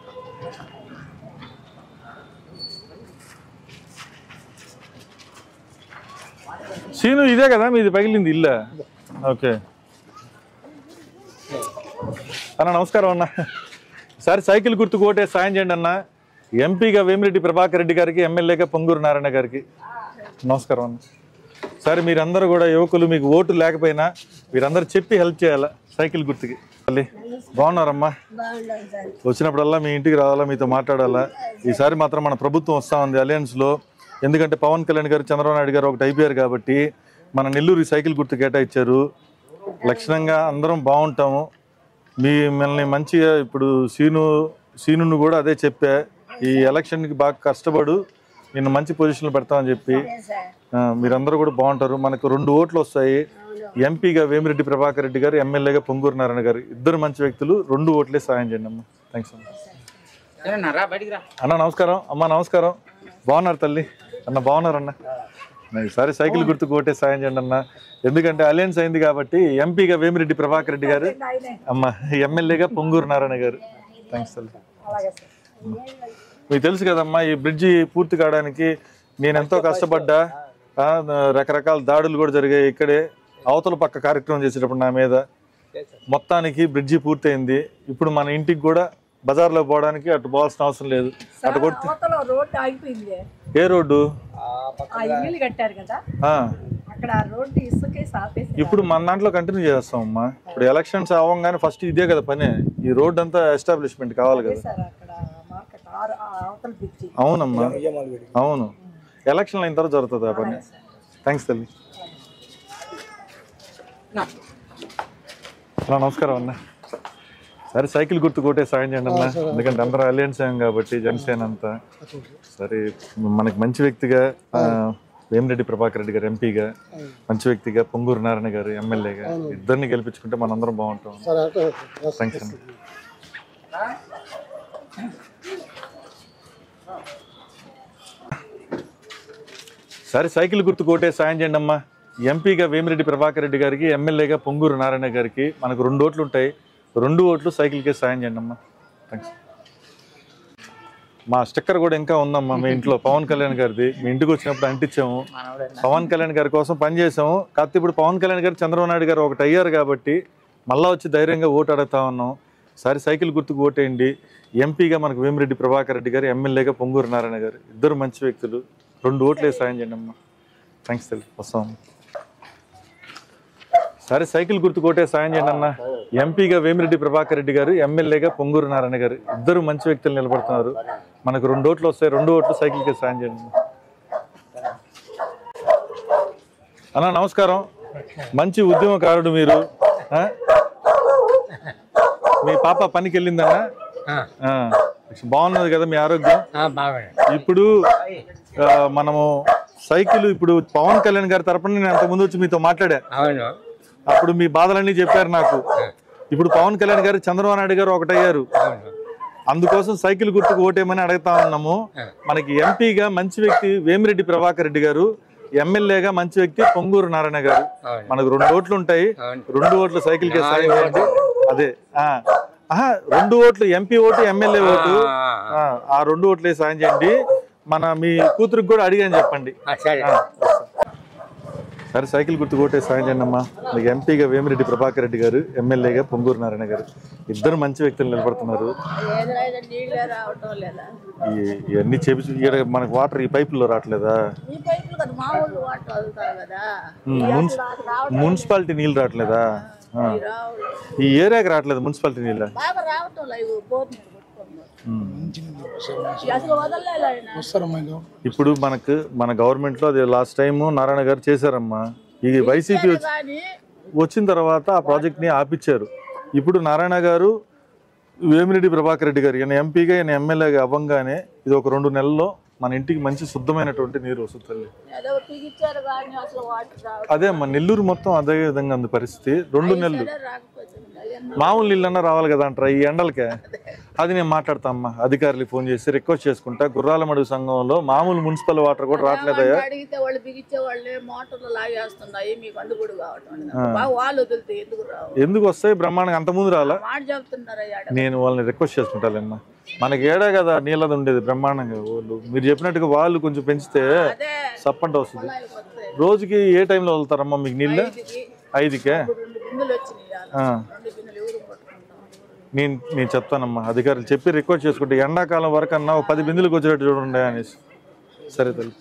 సీను ఇదే కదా మీది పగిలింది ఇల్లా ఓకే అన్న నమస్కారం అన్న సార్ సైకిల్ గుర్తు కోటే సాయం చేయండి అన్న ఎంపీగా వేమిరెడ్డి ప్రభాకర్ రెడ్డి గారికి ఎమ్మెల్యేగా పొంగూరు నారాయణ గారికి నమస్కారం అన్న సార్ మీరందరూ కూడా యువకులు మీకు ఓటు లేకపోయినా మీరందరూ చెప్పి హెల్ప్ చేయాలా సైకిల్ గుర్తుకి తల్లి బాగున్నారమ్మా వచ్చినప్పుడల్లా మీ ఇంటికి రావాలా మీతో మాట్లాడాలా ఈసారి మాత్రం మన ప్రభుత్వం వస్తూ ఉంది అలయన్స్లో ఎందుకంటే పవన్ కళ్యాణ్ గారు చంద్రబాబు నాయుడు గారు ఒకటి అయిపోయారు కాబట్టి మన నెల్లూరు సైకిల్ గుర్తు కేటాయించారు లక్షణంగా అందరం బాగుంటాము మీ మిమ్మల్ని మంచిగా ఇప్పుడు సీను సీనును కూడా అదే చెప్పా ఈ ఎలక్షన్కి బాగా కష్టపడు నిన్ను మంచి పొజిషన్లో పెడతామని చెప్పి ఆ, మీరందరూ కూడా బాగుంటారు మనకు రెండు ఓట్లు వస్తాయి ఎంపీగా వేమిరెడ్డి ప్రభాకర్ రెడ్డి గారు ఎమ్మెల్యేగా పొంగూరు నారాయణ గారు ఇద్దరు మంచి వ్యక్తులు రెండు ఓట్లే సాయం చేయండి అమ్మ థ్యాంక్స్ అమ్మ సరేనా రా బయటికి రా అన్న నమస్కారం అమ్మ నమస్కారం బాగున్నారు తల్లి అన్న బాగున్నారు అన్న నా ఈసారి సైకిల్ గుర్తుకు ఓటే సాయం చేయండి అన్న ఎందుకంటే అలయన్స్ అయింది కాబట్టి ఎంపీగా వేమిరెడ్డి ప్రభాకర్ రెడ్డి గారు అమ్మ ఎమ్మెల్యేగా పొంగూరు నారాయణ గారు థ్యాంక్స్ తల్లి మీకు తెలుసు కదమ్మా ఈ బ్రిడ్జి పూర్తి కావడానికి నేను ఎంతో కష్టపడ్డా ఆ, రకరకాల దాడులు కూడా జరిగాయి ఇక్కడే అవతల పక్క కార్యక్రమం చేసేటప్పుడు నా మీద మొత్తానికి బ్రిడ్జి పూర్తయింది ఇప్పుడు మన ఇంటికి కూడా బజార్లో పోవడానికి అటు పోవాల్సిన అవసరం లేదు అటు కొట్టి అవతల రోడ్డు ఆగిపోయింది ఏ రోడ్డు ఆ ఇల్లు కట్టారు కదా ఆ, అక్కడ ఆ రోడ్డు ఇసుకే సాపేసి ఇప్పుడు మన దాంట్లో కంటిన్యూ చేస్తాం అమ్మా ఇప్పుడు ఎలక్షన్స్ అవ్వగానే ఫస్ట్ ఇదే కదా పని ఈ రోడ్ అంతా ఎస్టాబ్లిష్మెంట్ కావాలి కదా సార్ అక్కడ మార్కెట్ ఆరు ఆ అవతల బ్రిడ్జి అవునమ్మా అవును ఎలక్షన్ అయిన తర్వాత జరుగుతుంది ఆ పని థ్యాంక్స్ తల్లి అన్నా నమస్కారం అన్న సరే సైకిల్ గుర్తు కొట్టే సాయం చేయండి అన్న ఎందుకంటే అందరూ అలయన్స్ అయ్యాం కాబట్టి జనసేన అంతా సరే మనకి మంచి వ్యక్తిగా ఆ, వేమిరెడ్డి ప్రభాకర్ రెడ్డి గారు ఎంపీగా మంచి వ్యక్తిగా పొంగూరు నారాయణ గారు ఎమ్మెల్యేగా ఇద్దరిని గెలిపించుకుంటే మనందరం బాగుంటాం థ్యాంక్స్ అన్న సరే సైకిల్ గుర్తు కోటే సాయం చేయండి అమ్మా ఎంపీగా వేమిరెడ్డి ప్రభాకర్ రెడ్డి గారికి ఎమ్మెల్యేగా పొంగూరు నారాయణ గారికి మనకు రెండు ఓట్లు ఉంటాయి రెండు ఓట్లు సైకిల్కే సాయం చేయండి అమ్మా థ్యాంక్స్ మా స్టిక్కర్ కూడా ఇంకా ఉందమ్మా మీ ఇంట్లో పవన్ కళ్యాణ్ గారిది మీ ఇంటికి వచ్చినప్పుడు అంటించాము పవన్ కళ్యాణ్ గారి కోసం పనిచేసాము కాకపోతే ఇప్పుడు పవన్ కళ్యాణ్ గారు చంద్రబాబు నాయుడు గారు ఒకటి అయ్యారు కాబట్టి మళ్ళా వచ్చి ధైర్యంగా ఓటు అడుగుతా ఉన్నాం సరే సైకిల్ గుర్తుకు ఓటేయండి ఎంపీగా మనకు వేమిరెడ్డి ప్రభాకర్ రెడ్డి గారు ఎమ్మెల్యేగా పొంగూరు నారాయణ గారు ఇద్దరు మంచి వ్యక్తులు రెండు ఓట్లే సాయం చేయండి అమ్మా థ్యాంక్స్ తెలి వస్తాం సరే సైకిల్ గుర్తు కోటే సాయం చేయండి అన్న ఎంపీగా వేమిరెడ్డి ప్రభాకర్ రెడ్డి గారు ఎమ్మెల్యేగా పొంగూరు నారాయణ గారు ఇద్దరు మంచి వ్యక్తులు నిలబడుతున్నారు మనకు రెండు ఓట్లు వస్తాయి రెండు ఓట్లు సైకిల్కి సాయం చేయండి అన్న. అన్న నమస్కారం మంచి ఉద్యమకారుడు మీరు ఆ? మీ పాప పనికి వెళ్ళిందన్నా ఆ. బాగున్నది కదా మీ ఆరోగ్యం ఇప్పుడు ఆ, మనము సైకిల్ ఇప్పుడు పవన్ కళ్యాణ్ గారి తరపున నేను అంతకుముందు వచ్చి మీతో మాట్లాడా అవును అప్పుడు మీ బాధలన్నీ చెప్పారు నాకు ఇప్పుడు పవన్ కళ్యాణ్ గారు చంద్రబాబు నాయుడు గారు ఒకటయ్యారు అవును అందుకోసం సైకిల్ గుర్తుకు ఓటేయమని అడుగుతా ఉన్నాము మనకి ఎంపీగా మంచి వ్యక్తి వేమిరెడ్డి ప్రభాకర్ రెడ్డి గారు ఎమ్మెల్యేగా మంచి వ్యక్తి పొంగూరు నారాయణ గారు అవును. మనకు రెండు ఓట్లు ఉంటాయి అవును. రెండు ఓట్లు సైకిల్ కి సాయం చేయండి అదే ఆ ఆహా, రెండు ఓట్లు ఎంపీ ఓటు ఎమ్మెల్యే ఓటు ఆ, ఆ రెండు ఓట్లే సాయం చేయండి మన మీ కూతురికి కూడా అడిగాని చెప్పండి ఆ, సరే ఆ, సరే సైకిల్ గుర్తు కొట్టే సాయం చేయండి అమ్మా మనకి ఎంపీగా వేమిరెడ్డి ప్రభాకర్ రెడ్డి గారు ఎమ్మెల్యేగా పొంగూరు నారాయణ గారు ఇద్దరు మంచి వ్యక్తులు నిలబడుతున్నారు నీళ్ళే రావటం లేదా ఈ- ఇవన్నీ చేపించి ఈడ మనకు వాటర్ ఈ పైపుల్లో రావట్లేదా ఈ పైపులు కదా మామూలు వాటర్ వదులుతారు కదా ఉమ్, మున్సి- మున్సిపాలిటీ నీళ్ళు రావట్లేదా ఆ. రావు ఈ ఏరియాకి రావట్లేదు మున్సిపాలిటీ నీళ్ళ బాగా రావటం లేదు పోతుంది అసలు వదలలేదు ఆయన ఇప్పుడు మనకు మన గవర్నమెంట్ లో అది లాస్ట్ టైం నారాయణ గారు చేశారమ్మా ఈ వైసీపీ వచ్చి కానీ వచ్చిన తర్వాత ఆ ప్రాజెక్ట్ ని ఆపిచ్చారు ఇప్పుడు నారాయణ గారు వేమిరెడ్డి ప్రభాకర్ రెడ్డి గారు ఈయన ఎంపీగా ఈయన ఎమ్మెల్యేగా అవ్వంగానే ఇది ఒక రెండు నెలల్లో మన ఇంటికి మంచి శుద్ధమైనటువంటి నీరు వస్తుంది తల్లి. ఏదో పిగిచ్చారు కానీ అసలు వాటర్ రావట్లేదు అదే అమ్మా నెల్లూరు మొత్తం అదే విధంగా ఉంది పరిస్థితి రెండు నెలలు రాకపోతుంది అయ్యన్న మామూలు నీళ్ళన్నా రావాలి కదా అంటారా ఈ ఎండలకే అది నేను మాట్లాడతా అమ్మా అధికారులకు ఫోన్ చేసి రిక్వెస్ట్ చేసుకుంటా గుర్రాల మడుగు సంఘంలో మామూలు మున్సిపల్ వాటర్ కూడా రావట్లేదయ్యా అడిగితే వాళ్ళు బిగించే వాళ్ళే మోటార్లు లాగేస్తున్నాయి మీకు అందుకుడు కావటం లేదు. బాగా వాళ్ళు వదిలితే ఎందుకు రావు ఎందుకు వస్తాయి బ్రహ్మాండంగా అంత ముందు రాలా మాట చెప్తున్నారు అయ్యాడ నేను వాళ్ళని రిక్వెస్ట్ చేసుకుంటాలేమ్మా మనకి ఏడా కదా నీళ్ళది ఉండేది బ్రహ్మాండంగా వాళ్ళు మీరు చెప్పినట్టుగా వాళ్ళు కొంచెం పెంచితే అదే సప్పంట వస్తుంది కుళాయికి వస్తాయి. రోజుకి ఏ టైంలో వదులుతారమ్మా మీకు నీళ్ళు ఐదుకి ఐదుకే ఇప్పుడు రెండు బిందులు వచ్చినాయి ఇవాళ. ఆ. రెండు బిందులు ఎవరు పట్టుకుంటాం నేను నేను చెప్తానమ్మా అధికారులు చెప్పి రిక్వెస్ట్ చేసుకుంటే ఎండాకాలం వరకు అన్నా ఒక పది బిందులకు వచ్చేటట్టు చూడండి అనేసి సరే తల్లి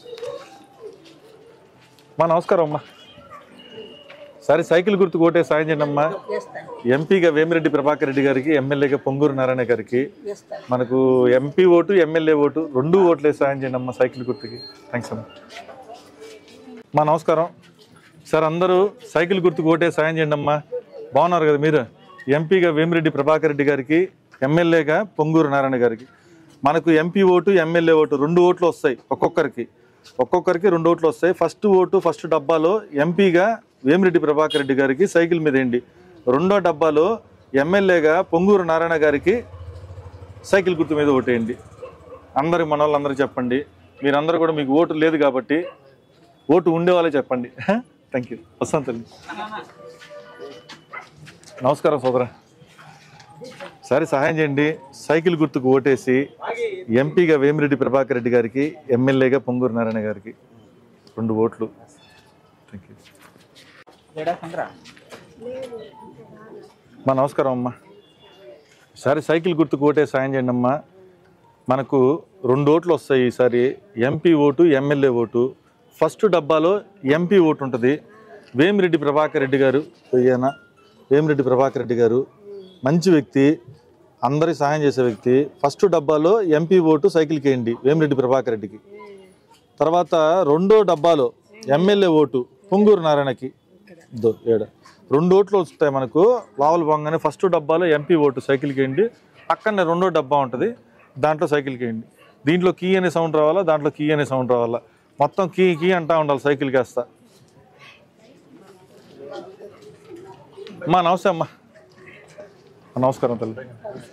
మా నమస్కారం అమ్మా సరే సైకిల్ గుర్తు కోటే సాయం చేయండి అమ్మా చేస్తాను ఎంపీగా వేమిరెడ్డి ప్రభాకర్ రెడ్డి గారికి ఎమ్మెల్యేగా పొంగూరు నారాయణ గారికి చేస్తాను మనకు ఎంపీ ఓటు ఎమ్మెల్యే ఓటు రెండు ఓట్లే సాయం చేయండి అమ్మా సైకిల్ గుర్తుకి థ్యాంక్స్ అమ్మా మా నమస్కారం సార్ అందరూ సైకిల్ గుర్తుకు ఓటే సాయం చేయండి అమ్మా బాగున్నారు కదా మీరు ఎంపీగా వేమిరెడ్డి ప్రభాకర్ రెడ్డి గారికి ఎమ్మెల్యేగా పొంగూరు నారాయణ గారికి మనకు ఎంపీ ఓటు ఎమ్మెల్యే ఓటు రెండు ఓట్లు వస్తాయి ఒక్కొక్కరికి ఒక్కొక్కరికి రెండు ఓట్లు వస్తాయి ఫస్ట్ ఓటు ఫస్ట్ డబ్బాలో ఎంపీగా వేమిరెడ్డి ప్రభాకర్ రెడ్డి గారికి సైకిల్ మీద వేయండి రెండో డబ్బాలో ఎమ్మెల్యేగా పొంగూరు నారాయణ గారికి సైకిల్ గుర్తు మీద ఓటేయండి అందరికి మన వాళ్ళందరూ చెప్పండి మీరందరూ కూడా మీకు ఓటు లేదు కాబట్టి ఓటు ఉండే వాళ్ళే చెప్పండి థ్యాంక్ యూ వస్తాను తల్లి నమస్కారం సోదరా సరే సహాయం చేయండి సైకిల్ గుర్తుకు ఓటేసి ఎంపీగా వేమిరెడ్డి ప్రభాకర్ రెడ్డి గారికి ఎమ్మెల్యేగా పొంగూరు నారాయణ గారికి రెండు ఓట్లు థ్యాంక్ యూ ఏడా సంద్రా మా నమస్కారం అమ్మా ఈసారి సైకిల్ గుర్తుకు ఓటే సాయం చేయండి అమ్మా మనకు రెండు ఓట్లు వస్తాయి ఈసారి MP vote MLA vote first డబ్బాలో ఎంపీ ఓటు ఉంటుంది వేమిరెడ్డి ప్రభాకర్ రెడ్డి గారు ఈయన వేమిరెడ్డి ప్రభాకర్ రెడ్డి గారు మంచి వ్యక్తి అందరికి సహాయం చేసే వ్యక్తి ఫస్ట్ డబ్బాలో ఎంపీ ఓటు సైకిల్కి వేయండి వేమిరెడ్డి ప్రభాకర్ రెడ్డికి తర్వాత రెండో డబ్బాలో ఎమ్మెల్యే ఓటు పొంగూరు నారాయణకి దో ఏడ రెండు ఓట్లు వస్తాయి మనకు లావల్ పొంగనే ఫస్ట్ డబ్బాలో ఎంపీ ఓటు సైకిల్కి వేయండి పక్కనే రెండో డబ్బా ఉంటుంది దాంట్లో సైకిల్కి వేయండి దీంట్లో కీ అనే సౌండ్ రావాలా దాంట్లో కీ అనే సౌండ్ రావాలా మొత్తం కీ కీ అంటా ఉండాలి సైకిల్కి వేస్తా అమ్మా నమస్తే అమ్మా నమస్కారం తల్లి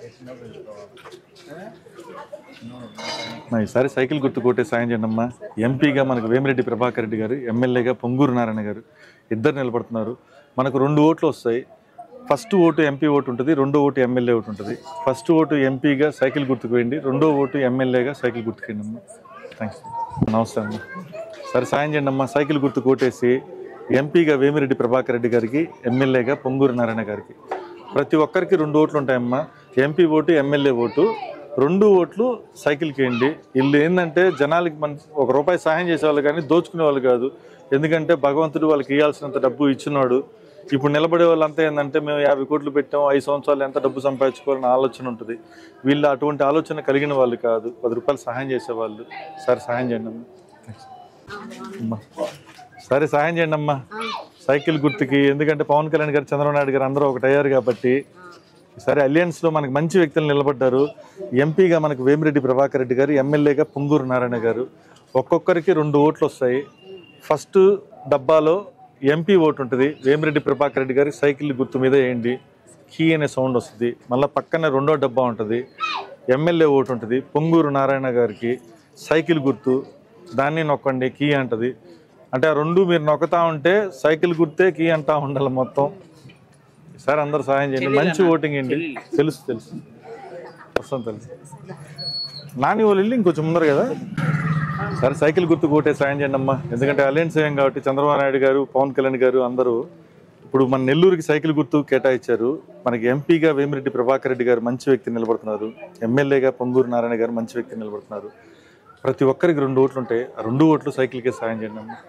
మా ఈసారి సైకిల్ గుర్తు కొట్టే సాయం చేయండి అమ్మా ఎంపీగా మనకు వేమిరెడ్డి ప్రభాకర్ రెడ్డి గారు ఎమ్మెల్యేగా పొంగూరు నారాయణ గారు ఇద్దరు నిలబడుతున్నారు మనకు రెండు ఓట్లు వస్తాయి ఫస్ట్ ఓటు ఎంపీ ఓటు ఉంటుంది రెండో ఓటు ఎమ్మెల్యే ఓటు ఉంటుంది ఫస్ట్ ఓటు ఎంపీగా సైకిల్ గుర్తుకు వేయండి రెండో ఓటు ఎమ్మెల్యేగా సైకిల్ గుర్తుకేయండి అమ్మా థ్యాంక్స్ నమస్తే అమ్మా సరే సాయం చేయండి అమ్మా సైకిల్ గుర్తు కొట్టేసి ఎంపీగా వేమిరెడ్డి ప్రభాకర్ రెడ్డి గారికి ఎమ్మెల్యేగా పొంగూరు నారాయణ గారికి ప్రతి ఒక్కరికి రెండు ఓట్లు ఉంటాయమ్మా ఎంపీ ఓటు ఎమ్మెల్యే ఓటు రెండు ఓట్లు సైకిల్కి వేయండి వీళ్ళు ఏంటంటే జనాలకి మన ఒక రూపాయి సహాయం చేసేవాళ్ళు కానీ దోచుకునే వాళ్ళు కాదు ఎందుకంటే భగవంతుడు వాళ్ళకి ఇవ్వాల్సినంత డబ్బు ఇచ్చినాడు ఇప్పుడు నిలబడే వాళ్ళంతా ఏంటంటే మేము యాభై కోట్లు పెట్టాం ఐదు సంవత్సరాలు ఎంత డబ్బు సంపాదించుకోవాలని ఆలోచన ఉంటుంది వీళ్ళు అటువంటి ఆలోచన కలిగిన వాళ్ళు కాదు పది రూపాయలు సహాయం చేసేవాళ్ళు సరే సహాయం చేయండి అమ్మా అమ్మా సరే సహాయం చేయండి అమ్మా సైకిల్ గుర్తుకి ఎందుకంటే పవన్ కళ్యాణ్ గారు చంద్రబాబు నాయుడు గారు అందరూ ఒకటయ్యారు కాబట్టి సరే అలయన్స్లో మనకు మంచి వ్యక్తులు నిలబడ్డారు ఎంపీగా మనకు వేమిరెడ్డి ప్రభాకర్ రెడ్డి గారు ఎమ్మెల్యేగా పొంగూరు నారాయణ గారు ఒక్కొక్కరికి రెండు ఓట్లు వస్తాయి ఫస్ట్ డబ్బాలో ఎంపీ ఓటు ఉంటుంది వేమిరెడ్డి ప్రభాకర్ రెడ్డి గారి సైకిల్ గుర్తు మీద వేయండి కీ అనే సౌండ్ వస్తుంది మళ్ళీ పక్కనే రెండో డబ్బా ఉంటుంది ఎమ్మెల్యే ఓటు ఉంటుంది పొంగూరు నారాయణ గారికి సైకిల్ గుర్తు దాన్ని నొక్కండి కీ అంటది అంటే ఆ రెండు మీరు నొక్కుతా ఉంటే సైకిల్ గుర్తే కీ అంటా ఉండాలి మొత్తం సార్ అందరు సహాయం చేయండి మంచి ఓటింగ్ అండి తెలుసు తెలుసు వస్తాం తెలుసు నాని వాళ్ళు వెళ్ళి ఇంకొంచెం ముందరు కదా సరే సైకిల్ గుర్తు కోటే సాయం చేయండి అమ్మా ఎందుకంటే అలయన్స్ ఏం కాబట్టి చంద్రబాబు నాయుడు గారు పవన్ కళ్యాణ్ గారు అందరూ ఇప్పుడు మన నెల్లూరుకి సైకిల్ గుర్తు కేటాయించారు మనకి ఎంపీగా వేమిరెడ్డి ప్రభాకర్ రెడ్డి గారు మంచి వ్యక్తి నిలబడుతున్నారు ఎమ్మెల్యేగా పొంగూరు నారాయణ గారు మంచి వ్యక్తి నిలబడుతున్నారు ప్రతి ఒక్కరికి రెండు ఓట్లు ఉంటాయి ఆ రెండు ఓట్లు సైకిల్కే సాయం చేయండి అమ్మా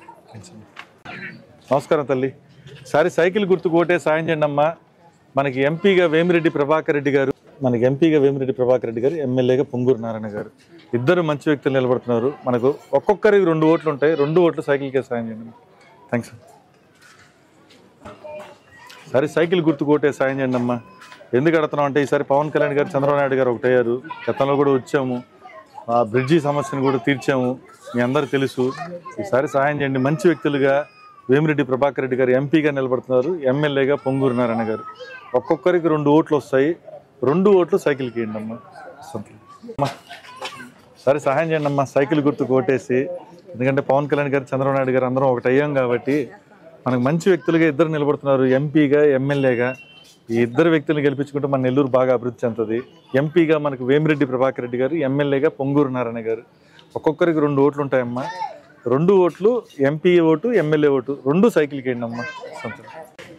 నమస్కారం తల్లి సారి సైకిల్ గుర్తుకు ఓటే సాయం చేయండి అమ్మా మనకి ఎంపీగా వేమిరెడ్డి ప్రభాకర్ రెడ్డి గారు మనకి ఎంపీగా వేమిరెడ్డి ప్రభాకర్ రెడ్డి గారు ఎమ్మెల్యేగా పొంగూరు నారాయణ గారు ఇద్దరు మంచి వ్యక్తులు నిలబడుతున్నారు మనకు ఒక్కొక్కరికి రెండు ఓట్లు ఉంటాయి రెండు ఓట్లు సైకిల్కే సాయం చేయండి థ్యాంక్స్ సరే సైకిల్ గుర్తు కోటే సాయం చేయండి అమ్మా ఎందుకు అడుగుతున్నాం అంటే ఈసారి పవన్ కళ్యాణ్ గారు చంద్రబాబు నాయుడు గారు ఒకటయ్యారు గతంలో కూడా వచ్చాము ఆ బ్రిడ్జి సమస్యను కూడా తీర్చాము మీ అందరు తెలుసు ఈసారి సహాయం చేయండి మంచి వ్యక్తులుగా వేమిరెడ్డి ప్రభాకర్ రెడ్డి గారు ఎంపీగా నిలబడుతున్నారు ఎమ్మెల్యేగా పొంగూరు నారాయణ గారు ఒక్కొక్కరికి రెండు ఓట్లు వస్తాయి రెండు ఓట్లు సైకిల్కి ఇవ్వండి అమ్మా సంతోషం. అమ్మా సరే సహాయం చేయండి అమ్మా సైకిల్ గుర్తుకు ఓటేసి ఎందుకంటే పవన్ కళ్యాణ్ గారు చంద్రబాబు నాయుడు గారు అందరం ఒకటి అయ్యాం కాబట్టి మనకు మంచి వ్యక్తులుగా ఇద్దరు నిలబడుతున్నారు ఎంపీగా ఎమ్మెల్యేగా ఈ ఇద్దరు వ్యక్తులను గెలిపించుకుంటే మన నెల్లూరు బాగా అభివృద్ధి చెందుతుంది ఎంపీగా మనకు వేమిరెడ్డి ప్రభాకర్ రెడ్డి గారు ఎమ్మెల్యేగా పొంగూరు నారాయణ గారు ఒక్కొక్కరికి రెండు ఓట్లు ఉంటాయమ్మా రెండు ఓట్లు ఎంపీ ఓటు ఎమ్మెల్యే ఓటు రెండు సైకిల్కి వేయండి అమ్మా సంతోషం.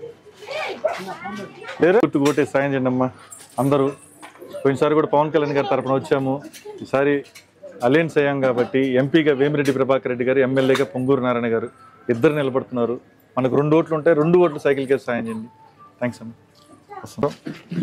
వేరే గుర్తుకు ఓటే సాయం చేయండి అమ్మా అందరూ పోయినసారి కూడా పవన్ కళ్యాణ్ గారి తరపున వచ్చాము ఈసారి అలయన్స్ అయ్యాం కాబట్టి ఎంపీగా వేమిరెడ్డి ప్రభాకర్ రెడ్డి గారు ఎమ్మెల్యేగా పొంగూరు నారాయణ గారు ఇద్దరు నిలబడుతున్నారు మనకు రెండు ఓట్లు ఉంటాయి రెండు ఓట్లు సైకిల్కే సాయం చేయండి థ్యాంక్స్ అమ్మా వస్తున్నాం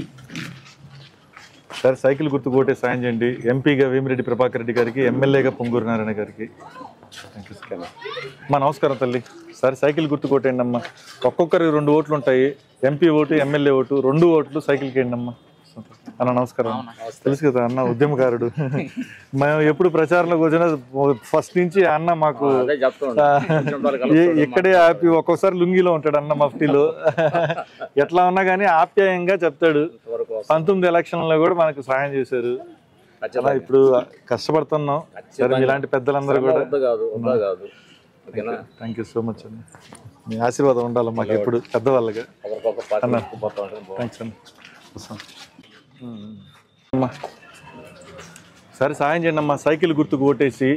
సరే సైకిల్ గుర్తు కోటే సాయం చేయండి ఎంపీగా వేమిరెడ్డి ప్రభాకర్ రెడ్డి గారికి ఎమ్మెల్యేగా పొంగూరు నారాయణ గారికి థ్యాంక్ యూ సార్ అమ్మా నమస్కారం తల్లి సరే సైకిల్ గుర్తు కొట్టండి అమ్మా ఒక్కొక్కరికి రెండు ఓట్లు ఉంటాయి ఎంపీ ఓటు ఎమ్మెల్యే ఓటు రెండు ఓట్లు సైకిల్కి వేయండి అమ్మా అన్న నమస్కారం తెలుసు కదా అన్న ఉద్యమకారుడు మేము ఎప్పుడు ప్రచారంలోకి వచ్చినా ఫస్ట్ నుంచి అన్న మాకు అదే చెప్తా ఆ, ఏ- ఇక్కడే ఆపి ఒక్కొక్కసారి లుంగిలో ఉంటాడు అన్న మఫ్టీలో ఎట్లా ఉన్నా కానీ ఆప్యాయంగా చెప్తాడు పంతొమ్మిది ఎలక్షన్లో కూడా మనకు సహాయం చేశారు అలా ఇప్పుడు కష్టపడుతున్నాం సరే ఇలాంటి పెద్దలందరూ కూడా వద్ద కాదు వద్ద కాదు ఓకేనా థ్యాంక్ యూ సో మచ్ అండి మీ ఆశీర్వాదం ఉండాలి మాకు ఎప్పుడు పెద్దవాళ్ళగా ఒకరికొక పార్టీ పోతా ఉంటుంది బాగుంది. థ్యాంక్స్ అండి వస్తాం అమ్మా సరే సాయం చేయండి అమ్మా సైకిల్ గుర్తుకు ఓటేసి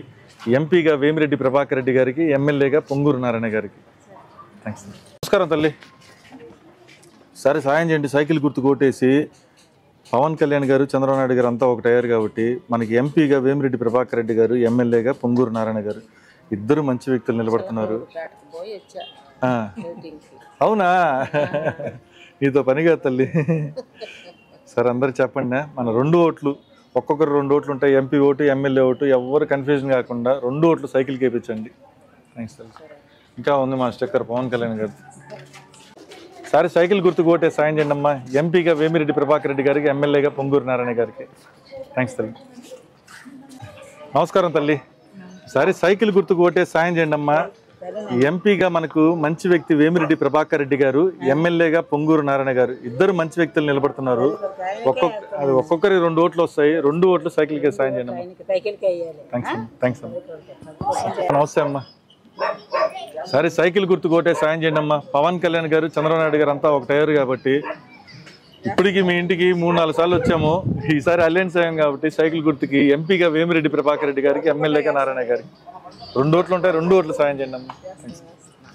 ఎంపీగా వేమిరెడ్డి ప్రభాకర్ రెడ్డి గారికి ఎమ్మెల్యేగా పొంగూరు నారాయణ గారికి థ్యాంక్స్ నమస్కారం తల్లి సరే సాయం చేయండి సైకిల్ గుర్తు కొట్టేసి పవన్ కళ్యాణ్ గారు చంద్రబాబు నాయుడు గారు అంతా ఒకటయ్యారు కాబట్టి మనకి ఎంపీగా వేమిరెడ్డి ప్రభాకర్ రెడ్డి గారు ఎమ్మెల్యేగా పొంగూరు నారాయణ గారు ఇద్దరు మంచి వ్యక్తులు నిలబడుతున్నారు పేటకు పోయి వచ్చా ఆ, మీటింగ్కి అవునా నీతో పనిగా తల్లి సరే అందరు చెప్పండి మన రెండు ఓట్లు ఒక్కొక్కరు రెండు ఓట్లు ఉంటాయి ఎంపీ ఓటు ఎమ్మెల్యే ఓటు ఎవరు కన్ఫ్యూజన్ కాకుండా రెండు ఓట్లు సైకిల్ కేపించండి థ్యాంక్స్ తల్లి ఇంకా ఉంది మా స్టిక్కర్ పవన్ కళ్యాణ్ గారు సరే సైకిల్ గుర్తుకు ఓటే సాయం చేయండి అమ్మా ఎంపీగా వేమిరెడ్డి ప్రభాకర్ రెడ్డి గారికి ఎమ్మెల్యేగా పొంగూరు నారాయణ గారికి థ్యాంక్స్ తల్లి నమస్కారం తల్లి సరే సైకిల్ గుర్తుకు ఓటే సాయం చేయండి అమ్మా ఎంపీగా మనకు మంచి వ్యక్తి వేమిరెడ్డి ప్రభాకర్ రెడ్డి గారు ఎమ్మెల్యేగా పొంగూరు నారాయణ గారు ఇద్దరు మంచి వ్యక్తులు నిలబడుతున్నారు ఒక్కొక్క అది ఒక్కొక్కరి రెండు ఓట్లు వస్తాయి రెండు ఓట్లు సైకిల్కి సాయం చేయండి అమ్మా సైకిల్కి వేయాలి థ్యాంక్స్ అమ్మా థ్యాంక్స్ అమ్మా నమస్తే అమ్మా సరే సైకిల్ గుర్తు కోటే సాయం చేయండి అమ్మా పవన్ కళ్యాణ్ గారు చంద్రబాబు నాయుడు గారు అంతా ఒకటయ్యారు కాబట్టి ఇప్పటికి మీ ఇంటికి మూడు నాలుగు సార్లు వచ్చాము ఈసారి అలయన్స్ అయ్యాం కాబట్టి సైకిల్ గుర్తుకి ఎంపీగా వేమిరెడ్డి ప్రభాకర్ రెడ్డి గారికి ఎమ్మెల్యేగా నారాయణ గారికి రెండు ఓట్లు ఉంటాయి రెండు ఓట్లు సాయం చేయండి అమ్మా థ్యాంక్స్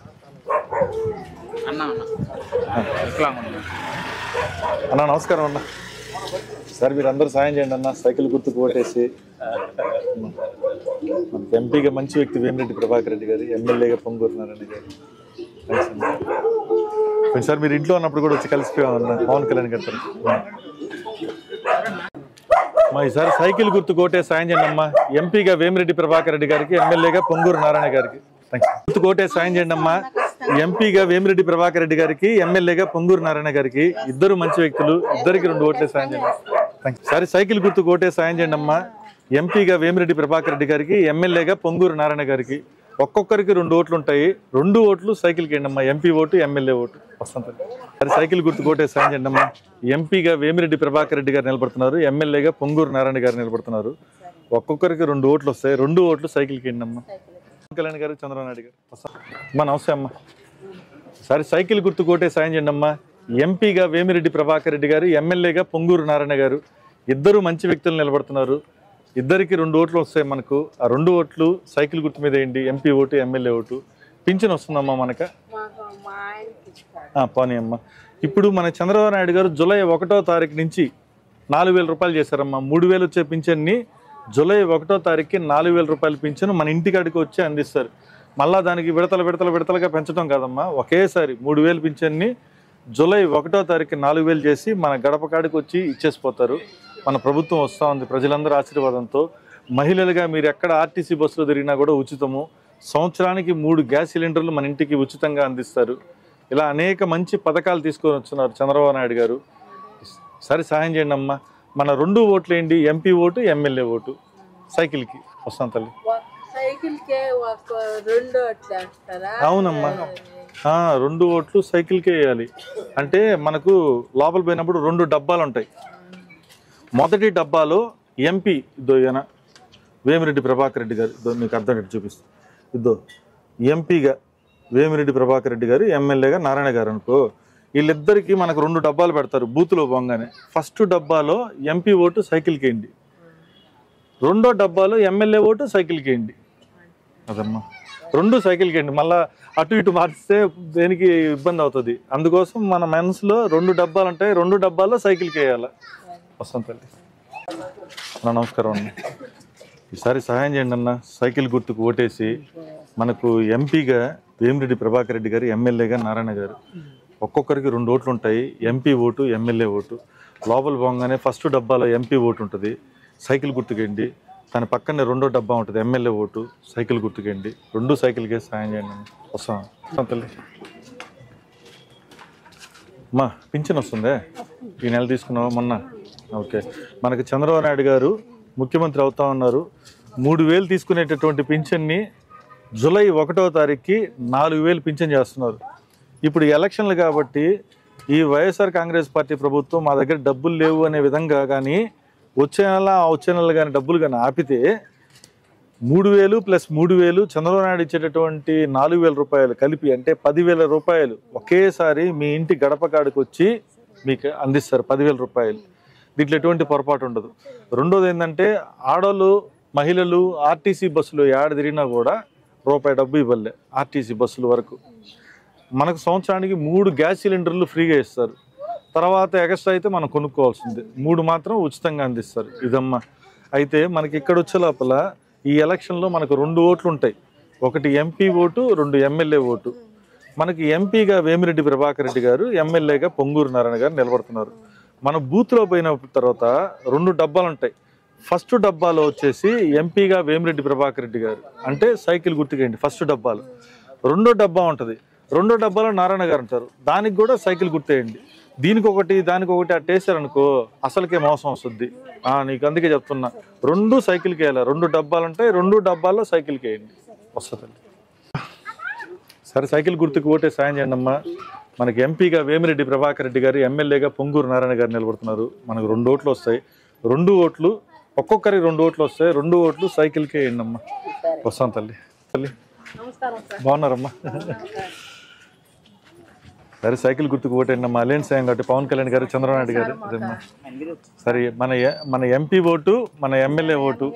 అన్నా అన్న ఇట్లా ఉంది అన్న నమస్కారం అన్న సార్ మీరు అందరూ సాయం చేయండి అన్న సైకిల్ గుర్తుకు ఓటేసి మనకి ఎంపీగా మంచి వ్యక్తి వేమిరెడ్డి ప్రభాకర్ రెడ్డి గారు ఎమ్మెల్యేగా పొంగూరు నారాయణ గారు థ్యాంక్స్ అన్న కొంచెంసారి మీరు ఇంట్లో ఉన్నప్పుడు కూడా వచ్చి కలిసిపోయాం అన్న పవన్ కళ్యాణ్ గారితో మా ఈసారి సైకిల్ గుర్తు కోటే సాయం చేయండి అమ్మా ఎంపీగా వేమిరెడ్డి ప్రభాకర్ రెడ్డి గారికి ఎమ్మెల్యేగా పొంగూరు నారాయణ గారికి థ్యాంక్స్ గుర్తు కోటే సాయం చేయండి అమ్మా ఎంపీగా వేమిరెడ్డి ప్రభాకర్ రెడ్డి గారికి ఎమ్మెల్యేగా పొంగూరు నారాయణ గారికి ఇద్దరు మంచి వ్యక్తులు ఇద్దరికి రెండు ఓట్లే సాయం చేయండి థ్యాంక్స్ సరే సైకిల్ గుర్తు కోటే సాయం చేయండి అమ్మా ఎంపీగా వేమిరెడ్డి ప్రభాకర్ రెడ్డి గారికి ఎమ్మెల్యేగా పొంగూరు నారాయణ గారికి ఒక్కొక్కరికి రెండు ఓట్లు ఉంటాయి రెండు ఓట్లు సైకిల్కి వేయండి అమ్మా ఎంపీ ఓటు ఎమ్మెల్యే ఓటు వస్తాను సరే సైకిల్ గుర్తు కోటే సాయం చేయండి అమ్మా ఎంపీగా వేమిరెడ్డి ప్రభాకర్ రెడ్డి గారు నిలబడుతున్నారు ఎమ్మెల్యేగా పొంగూరు నారాయణ గారు నిలబడుతున్నారు ఒక్కొక్కరికి రెండు ఓట్లు వస్తాయి రెండు ఓట్లు సైకిల్కి వేయండి అమ్మా పవన్ కళ్యాణ్ గారు చంద్రబాబు నాయుడు గారు వస్తా అమ్మా నమస్తే అమ్మా సరే సైకిల్ గుర్తు కోటే సాయం చేయండి అమ్మా ఎంపీగా వేమిరెడ్డి ప్రభాకర్ రెడ్డి గారు ఎమ్మెల్యేగా పొంగూరు నారాయణ గారు ఇద్దరు మంచి వ్యక్తులు నిలబడుతున్నారు ఇద్దరికి రెండు ఓట్లు వస్తాయి మనకు ఆ రెండు ఓట్లు సైకిల్ గుర్తు మీద వేయండి ఎంపీ ఓటు ఎమ్మెల్యే ఓటు పింఛన్ వస్తుందమ్మా మనక మాకు మా ఆయనకి ఇస్తారు ఆ, పోనీ అమ్మా ఇప్పుడు మన చంద్రబాబు నాయుడు గారు జూలై ఒకటో తారీఖు నుంచి నాలుగు వేల రూపాయలు చేశారమ్మా మూడు వేలు వచ్చే పింఛన్ని జూలై ఒకటో తారీఖుకి నాలుగు వేల రూపాయల పింఛను మన ఇంటికాడికి వచ్చి అందిస్తారు మళ్ళా దానికి విడతల విడతల విడతలుగా పెంచడం కాదమ్మా ఒకేసారి మూడు వేలు పింఛన్ని జూలై ఒకటో తారీఖు నాలుగు వేలు చేసి మన గడప కాడికి వచ్చి ఇచ్చేసిపోతారు మన ప్రభుత్వం వస్తూ ఉంది ప్రజలందరూ ఆశీర్వాదంతో మహిళలుగా మీరు ఎక్కడ ఆర్టీసీ బస్సులో తిరిగినా కూడా ఉచితము సంవత్సరానికి మూడు గ్యాస్ సిలిండర్లు మన ఇంటికి ఉచితంగా అందిస్తారు ఇలా అనేక మంచి పథకాలు తీసుకొని వచ్చున్నారు చంద్రబాబు నాయుడు గారు సరే సహాయం చేయండి అమ్మా మన రెండు ఓట్లు ఏంటి ఎంపీ ఓటు ఎమ్మెల్యే ఓటు సైకిల్కి వస్తాం తల్లి సైకిల్కే ఒక రెండు వచ్చేస్తారా అవునమ్మా ఆ, రెండు ఓట్లు సైకిల్కే వేయాలి అంటే మనకు లోపల పోయినప్పుడు రెండు డబ్బాలు ఉంటాయి మొదటి డబ్బాలో ఎంపీ ఇద్దో ఈయన వేమిరెడ్డి ప్రభాకర్ రెడ్డి గారు ఇద్దో మీకు అర్థం చూపిస్తాను ఇద్దో ఎంపీగా వేమిరెడ్డి ప్రభాకర్ రెడ్డి గారు ఎమ్మెల్యేగా నారాయణ గారు అనుకో వీళ్ళిద్దరికి మనకు రెండు డబ్బాలు పెడతారు బూత్లో పోగానే ఫస్ట్ డబ్బాలో ఎంపీ ఓటు సైకిల్కి వేయండి రెండో డబ్బాలో ఎమ్మెల్యే ఓటు సైకిల్కి వేయండి అదమ్మా రెండు సైకిల్కి వేయండి మళ్ళా అటు ఇటు మార్చితే దేనికి ఇబ్బంది అవుతుంది అందుకోసం మన మనసులో రెండు డబ్బాలు ఉంటాయి రెండు డబ్బాల్లో సైకిల్కి వేయాలి వస్తాం తల్లి అన్న నమస్కారం అన్న ఈసారి సహాయం చేయండి అన్న సైకిల్ గుర్తుకు ఓటేసి మనకు ఎంపీగా వేమిరెడ్డి ప్రభాకర్ రెడ్డి గారు ఎమ్మెల్యేగా నారాయణ గారు ఒక్కొక్కరికి రెండు ఓట్లు ఉంటాయి ఎంపీ ఓటు ఎమ్మెల్యే ఓటు లోపల పోగానే ఫస్ట్ డబ్బాలో ఎంపీ ఓటు ఉంటుంది సైకిల్ గుర్తుకేయండి దాని పక్కనే రెండో డబ్బా ఉంటుంది ఎమ్మెల్యే ఓటు సైకిల్ గుర్తుకేయండి రెండు సైకిల్కే సాయం చేయండి అన్న. వస్తాం వస్తాం తల్లి అమ్మా పింఛన్ వస్తుందే ఈ నెల తీసుకున్నావా మొన్న ఓకే మనకి చంద్రబాబు నాయుడు గారు ముఖ్యమంత్రి అవుతా ఉన్నారు మూడు వేలు తీసుకునేటటువంటి పింఛన్ని జూలై ఒకటో తారీఖుకి నాలుగు వేలు పింఛన్ చేస్తున్నారు ఇప్పుడు ఎలక్షన్లు కాబట్టి ఈ వైఎస్ఆర్ కాంగ్రెస్ పార్టీ ప్రభుత్వం మా దగ్గర డబ్బులు లేవు అనే విధంగా కానీ వచ్చే నెల ఆ వచ్చే నెల కానీ డబ్బులు కానీ ఆపితే మూడు వేలు ప్లస్ మూడు వేలు చంద్రబాబు నాయుడు ఇచ్చేటటువంటి నాలుగు వేల రూపాయలు కలిపి అంటే పదివేల రూపాయలు ఒకేసారి మీ ఇంటి గడప కాడికి వచ్చి మీకు అందిస్తారు పదివేల రూపాయలు దీంట్లో ఎటువంటి పొరపాటు ఉండదు రెండోది ఏంటంటే ఆడవాళ్ళు మహిళలు ఆర్టీసీ బస్సులు ఏడ తిరిగినా కూడా రూపాయి డబ్బు ఇవ్వలే ఆర్టీసీ బస్సుల వరకు మనకు సంవత్సరానికి మూడు గ్యాస్ సిలిండర్లు ఫ్రీగా ఇస్తారు తర్వాత ఎక్స్ట్రా అయితే మనం కొనుక్కోవాల్సిందే మూడు మాత్రం ఉచితంగా అందిస్తారు ఇదమ్మా అయితే మనకి ఇక్కడ వచ్చే లోపల ఈ ఎలక్షన్లో మనకు రెండు ఓట్లు ఉంటాయి ఒకటి ఎంపీ ఓటు రెండు ఎమ్మెల్యే ఓటు మనకి ఎంపీగా వేమిరెడ్డి ప్రభాకర్ రెడ్డి గారు ఎమ్మెల్యేగా పొంగూరు నారాయణ గారు నిలబడుతున్నారు మన బూత్లో పోయిన తర్వాత రెండు డబ్బాలు ఉంటాయి ఫస్ట్ డబ్బాలో వచ్చేసి ఎంపీగా వేమిరెడ్డి ప్రభాకర్ రెడ్డి గారు అంటే సైకిల్ గుర్తుకేయండి ఫస్ట్ డబ్బాలు రెండో డబ్బా ఉంటుంది రెండో డబ్బాలో నారాయణ గారు ఉంటారు దానికి కూడా సైకిల్ గుర్తేయండి దీనికి ఒకటి దానికి ఒకటి అట్టేసారనుకో అసలుకే మోసం వస్తుంది ఆ, నీకు అందుకే చెప్తున్నా రెండు సైకిల్కి వేయాలి రెండు డబ్బాలు ఉంటాయి రెండు డబ్బాల్లో సైకిల్కి వేయండి వస్తుంది సరే సైకిల్ గుర్తుకు ఓటే సాయం చేయండి అమ్మా మనకి ఎంపీగా వేమిరెడ్డి ప్రభాకర్ రెడ్డి గారు ఎమ్మెల్యేగా పొంగూరు నారాయణ గారు నిలబడుతున్నారు మనకు రెండు ఓట్లు వస్తాయి రెండు ఓట్లు ఒక్కొక్కరికి రెండు ఓట్లు వస్తాయి రెండు ఓట్లు సైకిల్కే వేయండి అమ్మా వస్తాం తల్లి తల్లి బాగున్నారమ్మా సరే సైకిల్ గుర్తుకు ఓటేయండి అమ్మా అలయన్స్ సాయం కాబట్టి పవన్ కళ్యాణ్ గారు చంద్రబాబు నాయుడు గారు ఇదమ్మా సరే మన ఎ- మన ఎంపీ ఓటు మన ఎమ్మెల్యే ఓటు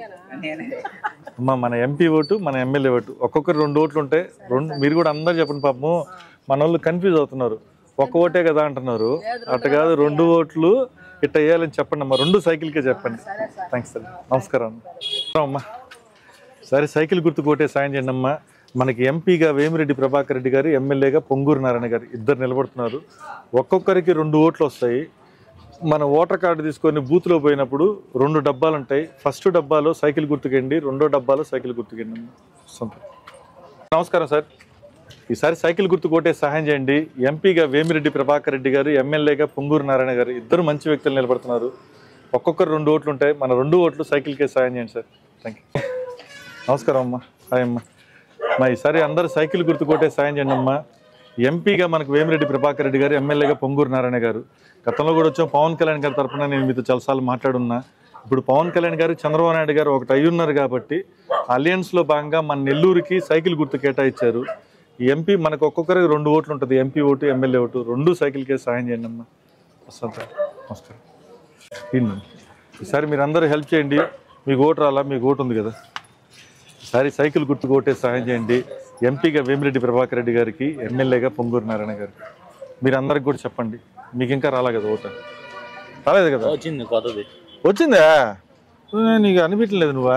అమ్మా మన ఎంపీ ఓటు మన ఎమ్మెల్యే ఓటు ఒక్కొక్కరు రెండు ఓట్లు ఉంటాయి రెండు మీరు కూడా అందరు చెప్పండి పాపము మన వాళ్ళు కన్ఫ్యూజ్ అవుతున్నారు ఒక్క ఓటే కదా అంటున్నారు అట్ట కాదు రెండు ఓట్లు ఇట్ట వేయాలని చెప్పండి అమ్మా రెండు సైకిల్కే చెప్పండి థ్యాంక్స్ సార్ నమస్కారం అమ్మా సరే సైకిల్ గుర్తుకు ఓటే సాయం చేయండి అమ్మా మనకి ఎంపీగా వేమిరెడ్డి ప్రభాకర్ రెడ్డి గారు ఎమ్మెల్యేగా పొంగూరు నారాయణ గారు ఇద్దరు నిలబడుతున్నారు ఒక్కొక్కరికి రెండు ఓట్లు వస్తాయి మన ఓటర్ కార్డు తీసుకొని బూత్లో పోయినప్పుడు రెండు డబ్బాలు ఉంటాయి ఫస్ట్ డబ్బాలో సైకిల్ గుర్తుకండి రెండో డబ్బాలో సైకిల్ గుర్తుకండి అమ్మా. సంతోషం. నమస్కారం సార్ ఈసారి సైకిల్ గుర్తు కొట్టే సహాయం చేయండి ఎంపీగా వేమిరెడ్డి ప్రభాకర్ రెడ్డి గారు ఎమ్మెల్యేగా పొంగూరు నారాయణ గారు ఇద్దరు మంచి వ్యక్తులు నిలబడుతున్నారు ఒక్కొక్కరు రెండు ఓట్లు ఉంటాయి మన రెండు ఓట్లు సైకిల్కే సహాయం చేయండి సార్ థ్యాంక్ యూ నమస్కారం అమ్మా హాయ్ అమ్మా మా ఈసారి అందరు సైకిల్ గుర్తు కొట్టే సాయం చేయండి అమ్మా ఎంపీగా మనకు వేమిరెడ్డి ప్రభాకర్ రెడ్డి గారు ఎమ్మెల్యేగా పొంగూరు నారాయణ గారు గతంలో కూడా వచ్చాం పవన్ కళ్యాణ్ గారి తరపున నేను మీతో చాలాసార్లు మాట్లాడున్నా ఇప్పుడు పవన్ కళ్యాణ్ గారు చంద్రబాబు నాయుడు గారు ఒకటి అయి ఉన్నారు కాబట్టి అలయన్స్లో భాగంగా మన నెల్లూరుకి సైకిల్ గుర్తు కేటాయించారు ఈ ఎంపీ మనకు ఒక్కొక్కరికి రెండు ఓట్లు ఉంటుంది ఎంపీ ఓటు ఎమ్మెల్యే ఓటు రెండు సైకిల్కే సాయం చేయండి అమ్మా వస్తాను సార్ నమస్కారం ఇన్ని. ఈసారి మీరు అందరూ హెల్ప్ చేయండి మీకు ఓటు రాలా మీకు ఓటు ఉంది కదా ఈసారి సైకిల్ గుర్తుకు ఓటే సహాయం చేయండి ఎంపీగా వేమిరెడ్డి ప్రభాకర్ రెడ్డి గారికి ఎమ్మెల్యేగా పొంగూరు నారాయణ గారికి మీరు అందరికి కూడా చెప్పండి మీకు ఇంకా రాలే కదా ఓటు రాలేదు కదా వచ్చింది కొత్తది వచ్చిందా ఏ, నీకు అనిపించలేదు నువ్వా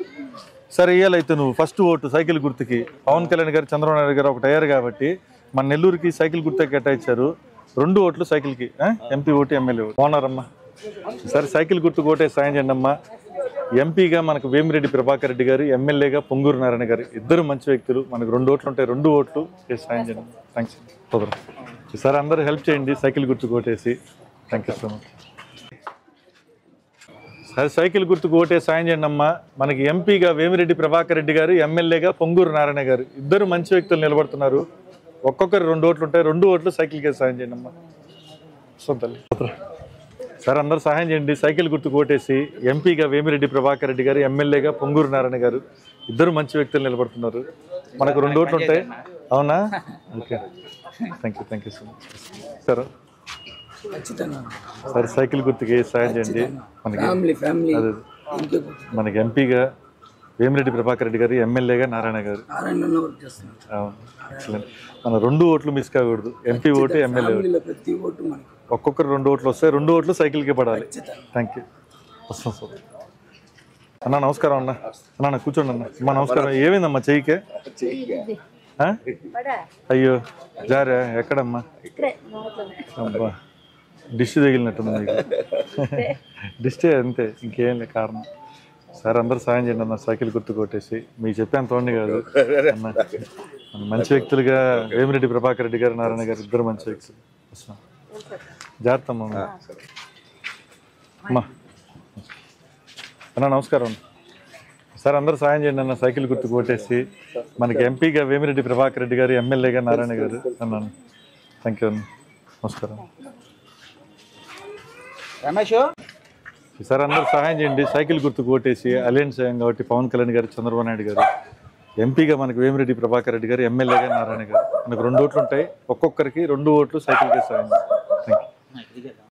సరే ఇయ్యాలైతే నువ్వు ఫస్ట్ ఓటు సైకిల్ గుర్తుకి పవన్ కళ్యాణ్ గారు చంద్రబాబు నాయుడు గారు ఒకటి అయ్యారు కాబట్టి మన నెల్లూరుకి సైకిల్ గుర్తుకి కేటాయించారు రెండు ఓట్లు సైకిల్కి ఆ? ఎంపీ ఓటు ఎమ్మెల్యే ఓటు బాగున్నారమ్మా సరే సైకిల్ గుర్తుకు ఓటే సాయం చేయండి అమ్మా ఎంపీగా మనకు వేమిరెడ్డి ప్రభాకర్ రెడ్డి గారు ఎమ్మెల్యేగా పొంగూరు నారాయణ గారు ఇద్దరు మంచి వ్యక్తులు మనకు రెండు ఓట్లు ఉంటాయి రెండు ఓట్లు వేసి సాయం చేయండి థ్యాంక్స్ కుదరం సార్ అందరూ హెల్ప్ చేయండి సైకిల్ గుర్తుకు ఓటేసి థ్యాంక్ యూ సో మచ్ సరే సైకిల్ గుర్తుకు ఓటే సాయం చేయండి అమ్మా మనకి ఎంపీగా వేమిరెడ్డి ప్రభాకర్ రెడ్డి గారు ఎమ్మెల్యేగా పొంగూరు నారాయణ గారు ఇద్దరు మంచి వ్యక్తులు నిలబడుతున్నారు ఒక్కొక్కరు రెండు ఓట్లు ఉంటాయి రెండు ఓట్లు సైకిల్కే సాయం చేయండి అమ్మా సొంతల్లి సార్ అందరు సహాయం చేయండి సైకిల్ గుర్తుకు ఓటేసి ఎంపీగా వేమిరెడ్డి ప్రభాకర్ రెడ్డి గారు ఎమ్మెల్యేగా పొంగూరు నారాయణ గారు ఇద్దరు మంచి వ్యక్తులు నిలబడుతున్నారు మనకు రెండు ఓట్లు ఉంటాయి అవునా okay thank you thank you so much sir సరే సైకిల్ గుర్తుకి సాయం చేయండి మనకి ఫ్యామిలీ ఫ్యామిలీ అదే ఇంకే మనకి ఎంపీగా వేమిరెడ్డి ప్రభాకర్ రెడ్డి గారు ఎమ్మెల్యేగా నారాయణ గారు నారాయణ వర్క్ చేస్తున్నాం అవును ఎక్సలెంట్ మన రెండు ఓట్లు మిస్ కాకూడదు ఎంపీ ఓటు ఎమ్మెల్యే ఓటు ఫ్యామిలీలో ప్రతి ఓటు మనకి ఒక్కొక్కరు రెండు ఓట్లు వస్తాయి రెండు ఓట్లు సైకిల్కి పడాలి థ్యాంక్ యూ వస్తాం సార్ అన్న నమస్కారం అన్న అన్న అన్న, కూర్చోండి అన్న అమ్మా నమస్కారం ఏమైందమ్మా చెయ్యికే ఆ? అయ్యో జారా ఎక్కడమ్మా అబ్బా డిష్ తగిలినట్టుంది మీకు డిస్టే అంతే ఇంకేం లే కారణం సార్ అందరు సాయం చేయండి అన్న సైకిల్ గుర్తు కొట్టేసి మీకు చెప్పాను తోండి కాదు అన్న మన మంచి వ్యక్తులుగా వేమిరెడ్డి ప్రభాకర్ రెడ్డి గారు నారాయణ గారు ఇద్దరు మంచి వ్యక్తులు వస్తాం జాగ్రత్త అమ్మా అమ్మా అన్న నమస్కారం సార్ అందరూ సాయం చేయండి అన్న సైకిల్ గుర్తు కొట్టేసి మనకి ఎంపీగా వేమిరెడ్డి ప్రభాకర్ రెడ్డి గారు ఎమ్మెల్యేగా నారాయణ గారు అన్నాను థ్యాంక్ యూ అన్న నమస్కారం రమేష్ సార్ అందరూ సహాయం చేయండి సైకిల్ గుర్తుకు ఓటేసి అలయన్స్ సాయం కాబట్టి పవన్ కళ్యాణ్ గారు చంద్రబాబు నాయుడు గారు ఎంపీగా మనకు వేమిరెడ్డి ప్రభాకర్ రెడ్డి గారు ఎమ్మెల్యేగా నారాయణ గారు మనకు రెండు ఓట్లు ఉంటాయి ఒక్కొక్కరికి రెండు ఓట్లు సైకిల్కి సాయం థ్యాంక్ యూ